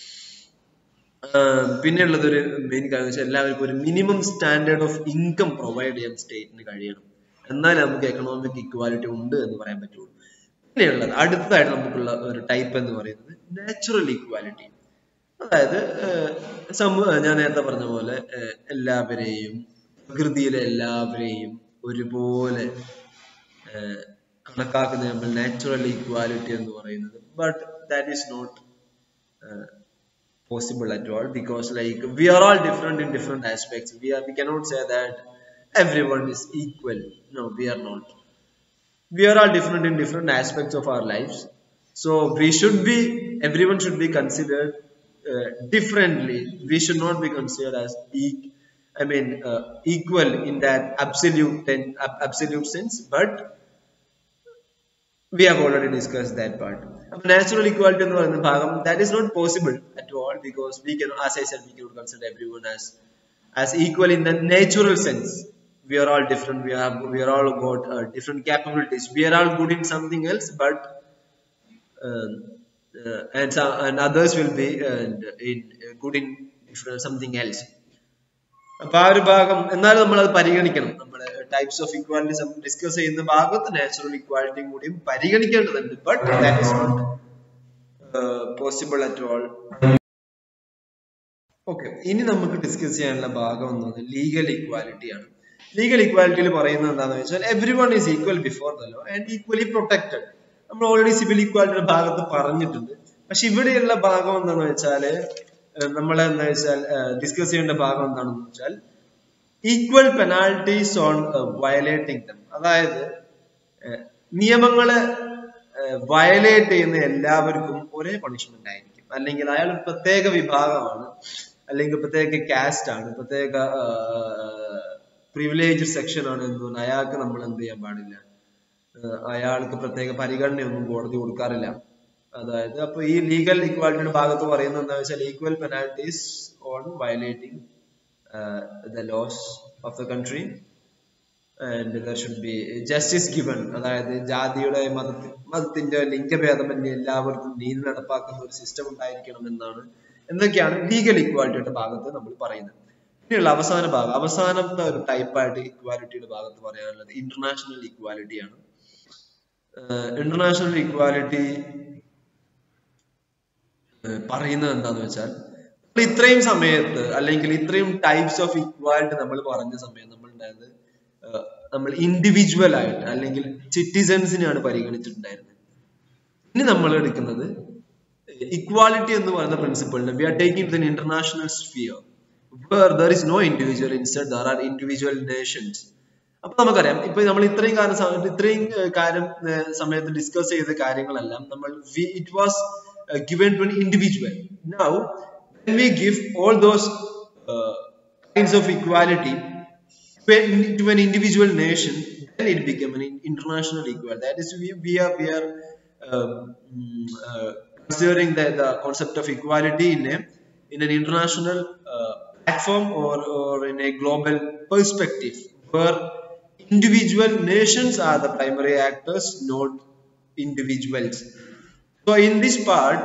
പിന്നെയുള്ളത് ഒരു മെയിൻ കാര്യം വെച്ചാൽ എല്ലാവർക്കും ഒരു minimum standard of income provide ചെയ്യാൻ സ്റ്റേറ്റിന് കഴിയണം എന്നാലേ നമുക്ക് എക്കണോമിക് ഇക്വാലിറ്റി ഉണ്ട് എന്ന് പറയാൻ പറ്റുള്ളൂ പിന്നെയുള്ളത് അടുത്തതായിട്ട് നമുക്കുള്ള ഒരു ടൈപ്പ് എന്ന് പറയുന്നത് നാച്ചുറൽ ഈക്വാലിറ്റി അതായത് സമൂഹ ഞാൻ നേരത്തെ പറഞ്ഞ പോലെ എല്ലാവരെയും പ്രകൃതിയിലെ എല്ലാവരെയും ഒരുപോലെ കണക്കാക്കുന്ന നമ്മൾ നാച്ചുറൽ ഈക്വാലിറ്റി എന്ന് പറയുന്നത് but that is not possible at all because like we are all different in different aspects we are we cannot say that everyone is equal no we are not we are all different in different aspects of our lives so we should be everyone should be considered uh, differently we should not be considered as e- i mean uh, equal in that absolute ten, absolute sense but we have already discussed that part അപ്പൊ natural equality എന്ന് പറയുന്ന ഭാഗം that is not possible at all because we can as I said we can consider every one as as equal in the natural sense we are all different we have we are all got uh, different capabilities we are all good in something else but uh, uh, and some, and others will be uh, in uh, good in different, something else അപ്പൊ ആ ഒരു ഭാഗം എന്നാലും നമ്മൾ അത് പരിഗണിക്കണം നമ്മുടെ types of equality discuss ചെയ്യുന്ന ഭാഗത്ത് നാച്ചുറൽ ഇക്വാലിറ്റിയും കൂടിയും പരിഗണിക്കേണ്ടതുണ്ട് but that is not possible at all okay ഇനി നമുക്ക് ഡിസ്കസ് ചെയ്യാനുള്ള ഭാഗം എന്നത് ലീഗൽ ഇക്വാലിറ്റി ആണ് ലീഗൽ ഇക്വാലിറ്റിയിൽ പറയുന്നത് എന്താണെന്ന് വെച്ചാൽ every one is equal before the law and equally protected നമ്മൾ ഓൾറെഡി സിവിൽ ഇക്വാലിറ്റിയുടെ ഭാഗത്ത് പറഞ്ഞിട്ടുണ്ട് പക്ഷെ ഇവിടെയുള്ള ഭാഗം എന്താണെന്ന് വെച്ചാല് നമ്മൾ എന്താ വെച്ചാൽ ഡിസ്കസ് ചെയ്യേണ്ട ഭാഗം എന്താണെന്ന് വെച്ചാൽ equal penalties on violating them അതായത് നിയമങ്ങളെ വയലേറ്റ് ചെയ്യുന്ന എല്ലാവർക്കും ഒരേ പണിഷ്മെന്റ് ആയിരിക്കും അല്ലെങ്കിൽ അയാൾ പ്രത്യേക വിഭാഗമാണ് അല്ലെങ്കിൽ പ്രത്യേക കാസ്റ്റ് ആണ് പ്രത്യേക പ്രിവിലേജ് സെക്ഷൻ ആണ് എന്ന് പറഞ്ഞാൽ അയാൾക്ക് നമ്മൾ എന്ത് ചെയ്യാൻ പാടില്ല അയാൾക്ക് പ്രത്യേക പരിഗണനയൊന്നും കോടതി കൊടുക്കാറില്ല അതായത് അപ്പൊ ഈ ലീഗൽ ഇക്വാലിറ്റിയുടെ ഭാഗത്ത് പറയുന്നത് എന്താ വെച്ചാൽ equal penalties on violating the laws of the country and there should be justice given അതായത് ജാതിയുടെ മതത്തി മതത്തിന്റെ ലിംഗഭേദമന്യേ എല്ലാവർക്കും നീതി നടപ്പാക്കുന്ന ഒരു സിസ്റ്റം ഉണ്ടായിരിക്കണം എന്നാണ് എന്നൊക്കെയാണ് ലീഗൽ ഇക്വാലിറ്റിയുടെ ഭാഗത്ത് നമ്മൾ പറയുന്നത് പിന്നെയുള്ള അവസാന ഭാഗം അവസാനത്തെ ഒരു ടൈപ്പായിട്ട് ഇക്വാലിറ്റിയുടെ ഭാഗത്ത് പറയാനുള്ളത് ഇന്റർനാഷണൽ ഇക്വാലിറ്റി ആണ് ഇന്റർനാഷണൽ ഇക്വാലിറ്റി പറയുന്നത് എന്താന്ന് വെച്ചാൽ ഇത്രയും സമയത്ത് അല്ലെങ്കിൽ ഇത്രയും ടൈപ്സ് ഓഫ് ഇക്വാലിറ്റി നമ്മൾ പറഞ്ഞ സമയം നമ്മൾ ഉണ്ടായത് നമ്മൾ ഇൻഡിവിജ്വൽ ആയിട്ട് അല്ലെങ്കിൽ സിറ്റിസൺസിനെയാണ് പരിഗണിച്ചിട്ടുണ്ടായിരുന്നത് ഇനി നമ്മൾ എടുക്കുന്നത് ഇക്വാലിറ്റി എന്ന് പറയുന്ന പ്രിൻസിപ്പിളിന് we are taking then international sphere where there is no individual instead there are individual nations അപ്പൊ നമുക്കറിയാം ഇപ്പൊ നമ്മൾ ഇത്രയും കാലം സമയത്ത് ഇത്രയും കാര്യം സമയത്ത് ഡിസ്കസ് ചെയ്ത കാര്യങ്ങളെല്ലാം നമ്മൾ it was given to individual now when we give all those uh, kinds of equality to an, to an individual nation, then it became an international equality. That is, we, we are we are um, mm, uh, considering the, the concept of equality in a in an international uh, platform or, or in a global perspective where individual nations are the primary actors, not individuals. So in this part,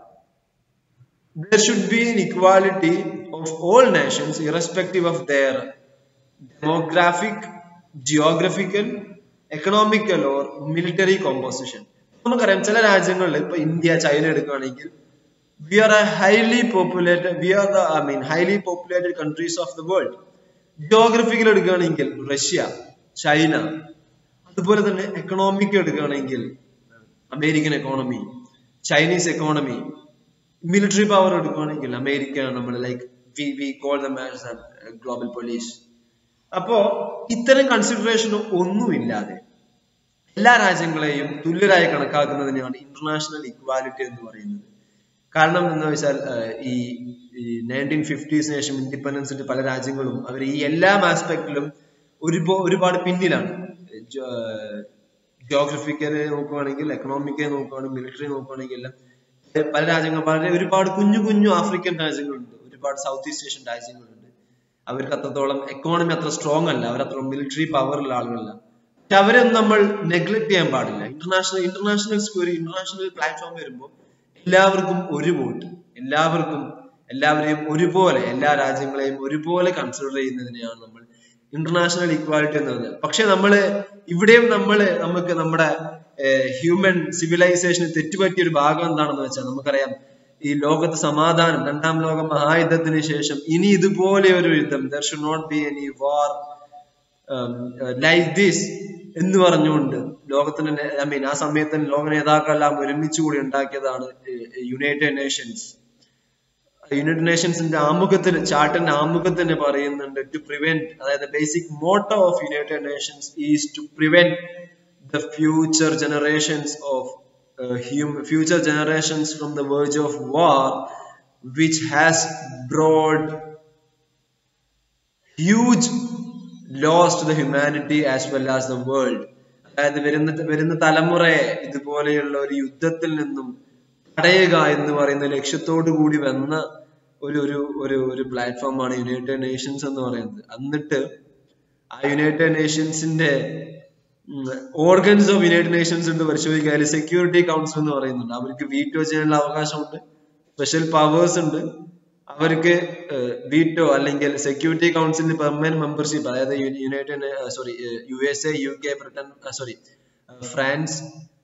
there should be an equality of all nations irrespective of their demographic, geographical, economical or military composition. നമുക്കറിയാം ചില രാജ്യങ്ങളിൽ ഇപ്പൊ India China എടുക്കുകയാണെങ്കിൽ we are a highly populated we are the I mean highly populated countries of the world geographical എടുക്കുകയാണെങ്കിൽ Russia China അതുപോലെ തന്നെ economic എടുക്കുകയാണെങ്കിൽ American economy Chinese economy military power എടുക്കുകയാണെങ്കിൽ അമേരിക്ക നമ്മൾ like we we call them as global police അപ്പോ ഇത്തരം consideration ഒന്നുമില്ലാതെ എല്ലാ രാജ്യങ്ങളെയും തുല്യരായി കണക്കാക്കുന്നതിനെയാണ് ഇന്റർനാഷണൽ ഇക്വാലിറ്റി എന്ന് പറയുന്നത് കാരണം എന്ന് വെച്ചാൽ ഏഹ്, ഈ നയൻറ്റീൻ ഫിഫ്റ്റീസിന് ശേഷം ഇൻഡിപെൻഡൻസിന്റെ പല രാജ്യങ്ങളും അവർ ഈ എല്ലാ ആസ്പെക്ടിലും ഒരുപോ ഒരുപാട് പിന്നിലാണ് ജിയോഗ്രഫിക്കല് നോക്കുകയാണെങ്കിൽ എക്കണോമിക്കൽ നോക്കുകയാണെങ്കിൽ മിലിറ്ററി നോക്കുകയാണെങ്കിൽ എല്ലാം ഏഹ് പല രാജ്യങ്ങൾ വളരെ ഒരുപാട് കുഞ്ഞു കുഞ്ഞു ആഫ്രിക്കൻ രാജ്യങ്ങളുണ്ട് ഒരുപാട് സൗത്ത് ഈസ്റ്റ് ഏഷ്യൻ രാജ്യങ്ങളുണ്ട് അവർക്ക് അത്രത്തോളം എക്കോണമി അത്ര സ്ട്രോങ് അല്ല അവർ അത്ര മിലിറ്ററി പവറുള്ള ആളുകളല്ല പക്ഷെ അവരൊന്നും നമ്മൾ നെഗ്ലക്ട് ചെയ്യാൻ പാടില്ല international international square international platform വരുമ്പോൾ എല്ലാവർക്കും ഒരു വോട്ട് എല്ലാവർക്കും എല്ലാവരെയും ഒരുപോലെ എല്ലാ രാജ്യങ്ങളെയും ഒരുപോലെ കൺസിഡർ ചെയ്യുന്നതിനെയാണ് നമ്മൾ ഇന്റർനാഷണൽ ഇക്വാലിറ്റി എന്ന് പറയുന്നത് പക്ഷെ നമ്മള് ഇവിടെയും നമ്മള് നമുക്ക് നമ്മുടെ ഹ്യൂമൻ സിവിലൈസേഷന് തെറ്റുപറ്റിയ ഒരു ഭാഗം എന്താണെന്ന് വെച്ചാൽ നമുക്കറിയാം ഈ ലോകത്ത് സമാധാനം രണ്ടാം ലോക മഹായുദ്ധത്തിന് ശേഷം ഇനി ഇതുപോലെ ഒരു യുദ്ധം there should not be any war like this എന്ന് പറഞ്ഞുകൊണ്ട് ലോകത്തിന് ഐ മീൻ ആ സമയത്ത് ലോക നേതാക്കളെല്ലാം ഒരുമിച്ച് കൂടി ഉണ്ടാക്കിയതാണ് യുണൈറ്റഡ് നേഷൻസ് യുണൈറ്റഡ് നേഷൻസിന്റെ ആമുഖത്തിന് ചാർട്ടറിന്റെ ആമുഖത്തിന് പറയുന്നുണ്ട് ടു പ്രിവെന്റ് അതായത് basic motto of United Nations is to prevent the future generations of future generations from the verge of war which has brought huge loss to the humanity as well as the world അതായത് വരുന്ന വരുന്ന തലമുറയെ ഇതുപോലെയുള്ള ഒരു യുദ്ധത്തിൽ നിന്നും തടയുക എന്ന് പറയുന്ന ലക്ഷ്യത്തോടു കൂടി വന്ന ഒരു ഒരു ഒരു ഒരു പ്ലാറ്റ്ഫോമാണ് യുണൈറ്റഡ് നേഷൻസ് എന്ന് പറയുന്നത് എന്നിട്ട് ആ യുണൈറ്റഡ് നേഷൻസിന്റെ ഓർഗൻസ് ഓഫ് യുണൈറ്റഡ് നേഷൻസ് എന്ന് പരിശോധിക്കാൻ സെക്യൂരിറ്റി കൗൺസിൽ എന്ന് പറയുന്നുണ്ട് അവർക്ക് വീറ്റോ ചെയ്യാനുള്ള അവകാശമുണ്ട് സ്പെഷ്യൽ പവേഴ്സ് ഉണ്ട് അവർക്ക് വീറ്റോ അല്ലെങ്കിൽ സെക്യൂരിറ്റി കൗൺസിലിന് പെർമനന്റ് മെമ്പർഷിപ്പ് അതായത് United sorry U S A U K Britain sorry France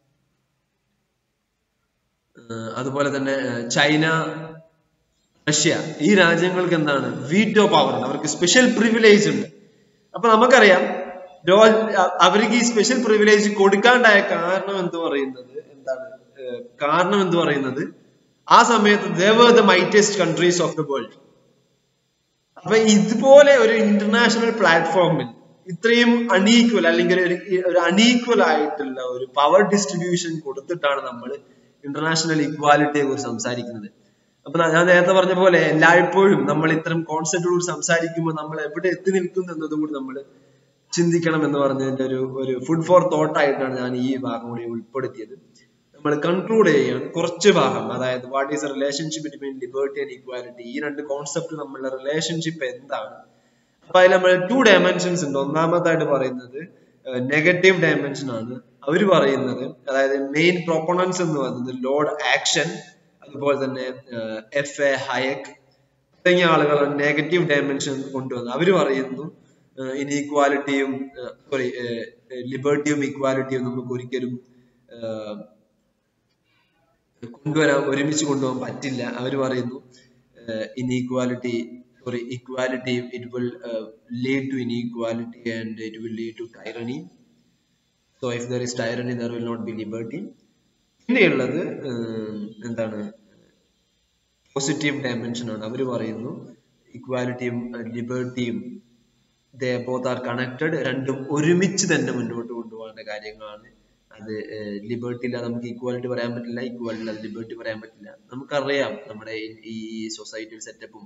ഏഹ് അതുപോലെ തന്നെ ഏഹ് ചൈന റഷ്യ ഈ രാജ്യങ്ങൾക്ക് എന്താണ് വീറ്റോ പവർ ഉണ്ട് അവർക്ക് സ്പെഷ്യൽ പ്രിവിലേജ് ഉണ്ട് അപ്പൊ നമുക്കറിയാം രോ- അ- അവർക്ക് ഈ സ്പെഷ്യൽ പ്രിവിലേജ് കൊടുക്കാണ്ടായ കാരണം എന്ന് പറയുന്നത് എന്താണ് ഏഹ് കാരണം എന്ന് പറയുന്നത് ആ സമയത്ത് they were the mightiest countries of the world അപ്പൊ ഇതുപോലെ ഒരു ഇന്റർനാഷണൽ പ്ലാറ്റ്ഫോമിൽ ഇത്രയും അണീക്വൽ അല്ലെങ്കിൽ ഒരു ഒരു അണീക്വൽ ആയിട്ടുള്ള ഒരു പവർ ഡിസ്ട്രിബ്യൂഷൻ കൊടുത്തിട്ടാണ് നമ്മൾ ഇന്റർനാഷണൽ ഇക്വാലിറ്റിയെ കുറിച്ച് സംസാരിക്കുന്നത് അപ്പൊ ന- ഞാൻ നേരത്തെ പറഞ്ഞ പോലെ എല്ലായ്പ്പോഴും നമ്മൾ ഇത്തരം കോൺസെപ്റ്റുകൾ സംസാരിക്കുമ്പോൾ നമ്മൾ എവിടെ എത്തി നിൽക്കുന്നു എന്നതുകൂടി നമ്മൾ ചിന്തിക്കണം എന്ന് പറഞ്ഞതിന്റെ ഒരു ഒരു ഫുഡ് ഫോർ തോട്ട് ആയിട്ടാണ് ഞാൻ ഈ ഭാഗം കൂടി ഉൾപ്പെടുത്തിയത് നമ്മൾ കൺക്ലൂഡ് ചെയ്യുകയാണ് കുറച്ച് ഭാഗം അതായത് what is relationship between liberty and equality ഈ രണ്ട് കോൺസെപ്റ്റ് നമ്മളുടെ റിലേഷൻഷിപ്പ് എന്താണ് അപ്പൊ അതിൽ നമ്മൾ ടു ഡയമെൻഷൻസ് ഉണ്ട് ഒന്നാമതായിട്ട് പറയുന്നത് നെഗറ്റീവ് ഡയമെൻഷൻ ആണ് അവർ പറയുന്നത് അതായത് മെയിൻ പ്രൊപ്പണൻസ് എന്ന് പറയുന്നത് ലോഡ് ആക്ഷൻ അതുപോലെ തന്നെ എഫ് എ ഹയക് തുടങ്ങിയ ആളുകൾ നെഗറ്റീവ് ഡയമെൻഷൻ കൊണ്ടുവന്നു അവർ പറയുന്നു ഇനീക്വാലിറ്റിയും സോറി ലിബർട്ടിയും ഇക്വാലിറ്റിയും നമുക്ക് ഒരിക്കലും ഏഹ്, കൊണ്ടുവരാൻ ഒരുമിച്ച് കൊണ്ടുപോകാൻ പറ്റില്ല അവർ പറയുന്നു inequality sorry equality it will lead to inequality and it will lead to tyranny so if there is tyranny there will not be liberty പിന്നെയുള്ളത് ഏഹ്, എന്താണ് പോസിറ്റീവ് ഡയമെൻഷൻ ആണ് അവർ പറയുന്നു ഇക്വാലിറ്റിയും ലിബർട്ടിയും ദേ ബോത്ത് ആർ കണക്റ്റഡ് രണ്ടും ഒരുമിച്ച് തന്നെ മുന്നോട്ട് കൊണ്ടുപോകേണ്ട കാര്യങ്ങളാണ് അത് ലിബർട്ടി ഇല്ലാതെ നമുക്ക് ഈക്വാലിറ്റി പറയാൻ പറ്റില്ല ഈക്വാലിറ്റി ഇല്ലാതെ ലിബർട്ടി പറയാൻ പറ്റില്ല നമുക്കറിയാം നമ്മുടെ ഈ- ഈ സൊസൈറ്റിയിൽ സെറ്റപ്പും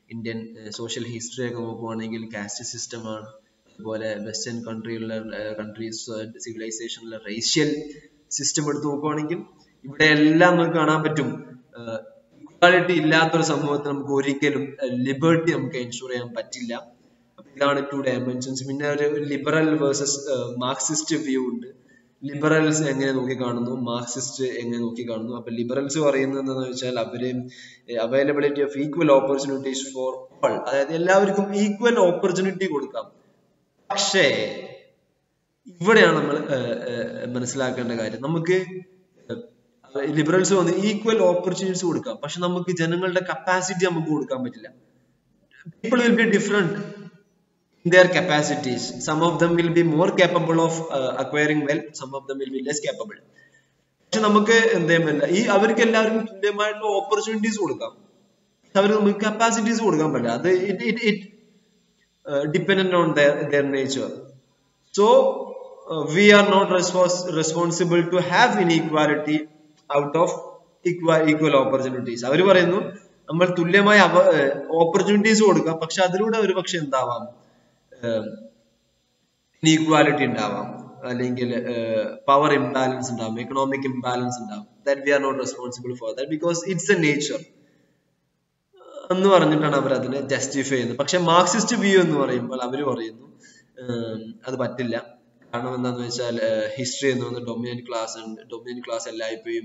ഇന്ത്യൻ സോഷ്യൽ ഹിസ്റ്ററി ഒക്കെ നോക്കുവാണെങ്കിൽ കാസ്റ്റ് സിസ്റ്റമാണ് അതുപോലെ വെസ്റ്റേൺ കൺട്രിയിലുള്ള കൺട്രീസ് സിവിലൈസേഷനിലെ റേഷ്യൽ സിസ്റ്റം എടുത്ത് നോക്കുവാണെങ്കിൽ ഇവിടെ എല്ലാം നമുക്ക് കാണാൻ പറ്റും ഇക്വാലിറ്റി ഇല്ലാത്തൊരു സമൂഹത്തിൽ നമുക്ക് ഒരിക്കലും ലിബർട്ടി നമുക്ക് എൻഷുർ ചെയ്യാൻ പറ്റില്ല അപ്പൊ ഇതാണ് ടു ഡയമെൻഷൻസ് പിന്നെ ഒരു ലിബറൽ വേഴ്സസ് മാർക്സിസ്റ്റ് വ്യൂ ഉണ്ട് ലിബറൽസ് എങ്ങനെ നോക്കി കാണുന്നു മാർക്സിസ്റ്റ് എങ്ങനെ നോക്കി കാണുന്നു അപ്പൊ ലിബറൽസ് പറയുന്നത് എന്താണെന്ന് വെച്ചാൽ അവര് availability of equal opportunities for all അതായത് എല്ലാവർക്കും ഈക്വൽ ഓപ്പർച്യൂണിറ്റി കൊടുക്കാം പക്ഷേ ഇവിടെയാണ് നമ്മൾ മനസ്സിലാക്കേണ്ട കാര്യം നമുക്ക് ലിബറൽസ് വന്ന് ഈക്വൽ ഓപ്പർച്യൂണിറ്റീസ് കൊടുക്കാം പക്ഷെ നമുക്ക് ജനങ്ങളുടെ കപ്പാസിറ്റി നമുക്ക് കൊടുക്കാൻ പറ്റില്ല people will be different in their capacities. Some of them will be more capable of uh, acquiring wealth, some of them will be less capable. പക്ഷെ നമുക്ക് എന്ത് ചെയ്യാൻ പറ്റില്ല ഈ അവർക്ക് എല്ലാവർക്കും തുല്യമായിട്ടുള്ള ഓപ്പർച്യൂണിറ്റീസ് കൊടുക്കാം അവർ നമുക്ക് കപ്പാസിറ്റീസ് കൊടുക്കാൻ പറ്റില്ല അത് it it it dependent on their nature so we are not responsible to have inequality out of equal opportunities അവർ പറയുന്നു നമ്മൾ തുല്യമായ ഓപ്പർച്യൂണിറ്റീസ് കൊടുക്കാം പക്ഷെ അതിലൂടെ ഒരു പക്ഷെ എന്താവാം ഇനീക്വാലിറ്റി ഉണ്ടാവാം അല്ലെങ്കിൽ പവർ ഇംബാലൻസ് ഉണ്ടാവും എക്കണോമിക് ഇംബാലൻസ് ഉണ്ടാവും that we are not responsible for that because it's a nature എന്ന് പറഞ്ഞിട്ടാണ് അവർ അതിനെ ജസ്റ്റിഫൈ ചെയ്യുന്നത് പക്ഷെ മാർക്സിസ്റ്റ് വ്യൂ എന്ന് പറയുമ്പോൾ അവർ പറയുന്നു അത് പറ്റില്ല കാരണം എന്താണെന്ന് വെച്ചാൽ ഹിസ്റ്ററി എന്ന് പറയുന്നത് ഡൊമിനന്റ് ക്ലാസ് ഉണ്ട് ഡൊമിനന്റ് ക്ലാസ് എല്ലായ്പ്പോഴും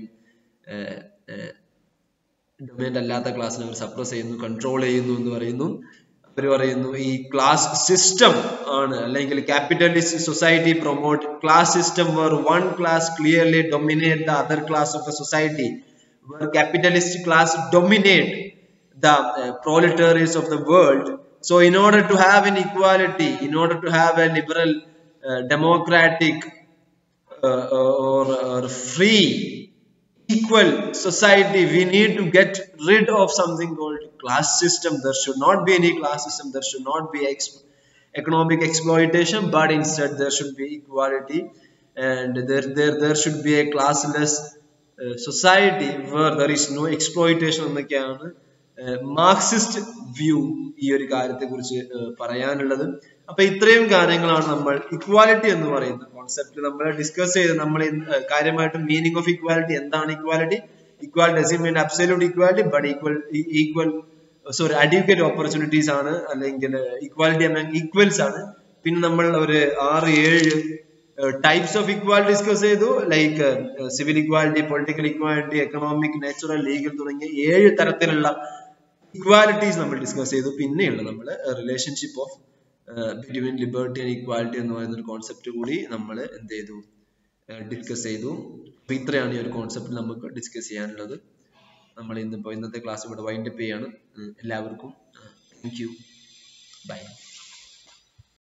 ഡൊമിനന്റ് അല്ലാത്ത ക്ലാസ്സിനെ അവർ സപ്രസ് ചെയ്യുന്നു കൺട്രോൾ ചെയ്യുന്നു എന്ന് പറയുന്നു അവർ പറയുന്നു ഈ ക്ലാസ് സിസ്റ്റം ആണ് അല്ലെങ്കിൽ capitalist society promote class system where one class clearly dominate the other class of the society where capitalist class dominate the uh, proletariats of the world so in order to have an equality in order to have a liberal uh, democratic uh, or, or free equal society we need to get rid of something called class system there should not be any class system there should not be exp economic exploitation but instead there should be equality and there there there should be a classless uh, society where there is no exploitation എന്നൊക്കെയാണ് Marxist view ഈ ഒരു കാര്യത്തെ കുറിച്ച് പറയാനുള്ളത് അപ്പൊ ഇത്രയും കാര്യങ്ങളാണ് നമ്മൾ ഇക്വാലിറ്റി എന്ന് പറയുന്ന കോൺസെപ്റ്റ് നമ്മൾ ഡിസ്കസ് ചെയ്ത് നമ്മൾ കാര്യമായിട്ട് മീനിങ് ഓഫ് ഇക്വാലിറ്റി എന്താണ് equality equality doesn't mean absolute equality but equal equal sorry adequate opportunities ആണ് അല്ലെങ്കിൽ ഇക്വാലിറ്റി അമംഗ് ഈക്വൽസ് ആണ് പിന്നെ നമ്മൾ ഒരു ആറ് ഏഴ് ടൈപ്സ് ഓഫ് ഇക്വാലിറ്റി ഡിസ്കസ് ചെയ്തു like civil equality political equality economic natural legal തുടങ്ങിയ ഏഴ് തരത്തിലുള്ള ഇക്വാലിറ്റീസ് നമ്മൾ ഡിസ്കസ് ചെയ്തു പിന്നെയുള്ള നമ്മൾ relationship of between liberty and equality എന്ന് പറയുന്ന ഒരു കോൺസെപ്റ്റ് കൂടി നമ്മൾ എന്ത് ചെയ്തു ഡിസ്കസ് ചെയ്തു അപ്പൊ ഇത്രയാണ് ഈ ഒരു കോൺസെപ്റ്റ് നമുക്ക് ഡിസ്കസ് ചെയ്യാനുള്ളത് നമ്മൾ ഇന്നിപ്പോ ഇന്നത്തെ ക്ലാസ് ഇവിടെ വൈൻഡപ്പ് ചെയ്യാണ് എല്ലാവർക്കും താങ്ക് യു ബൈ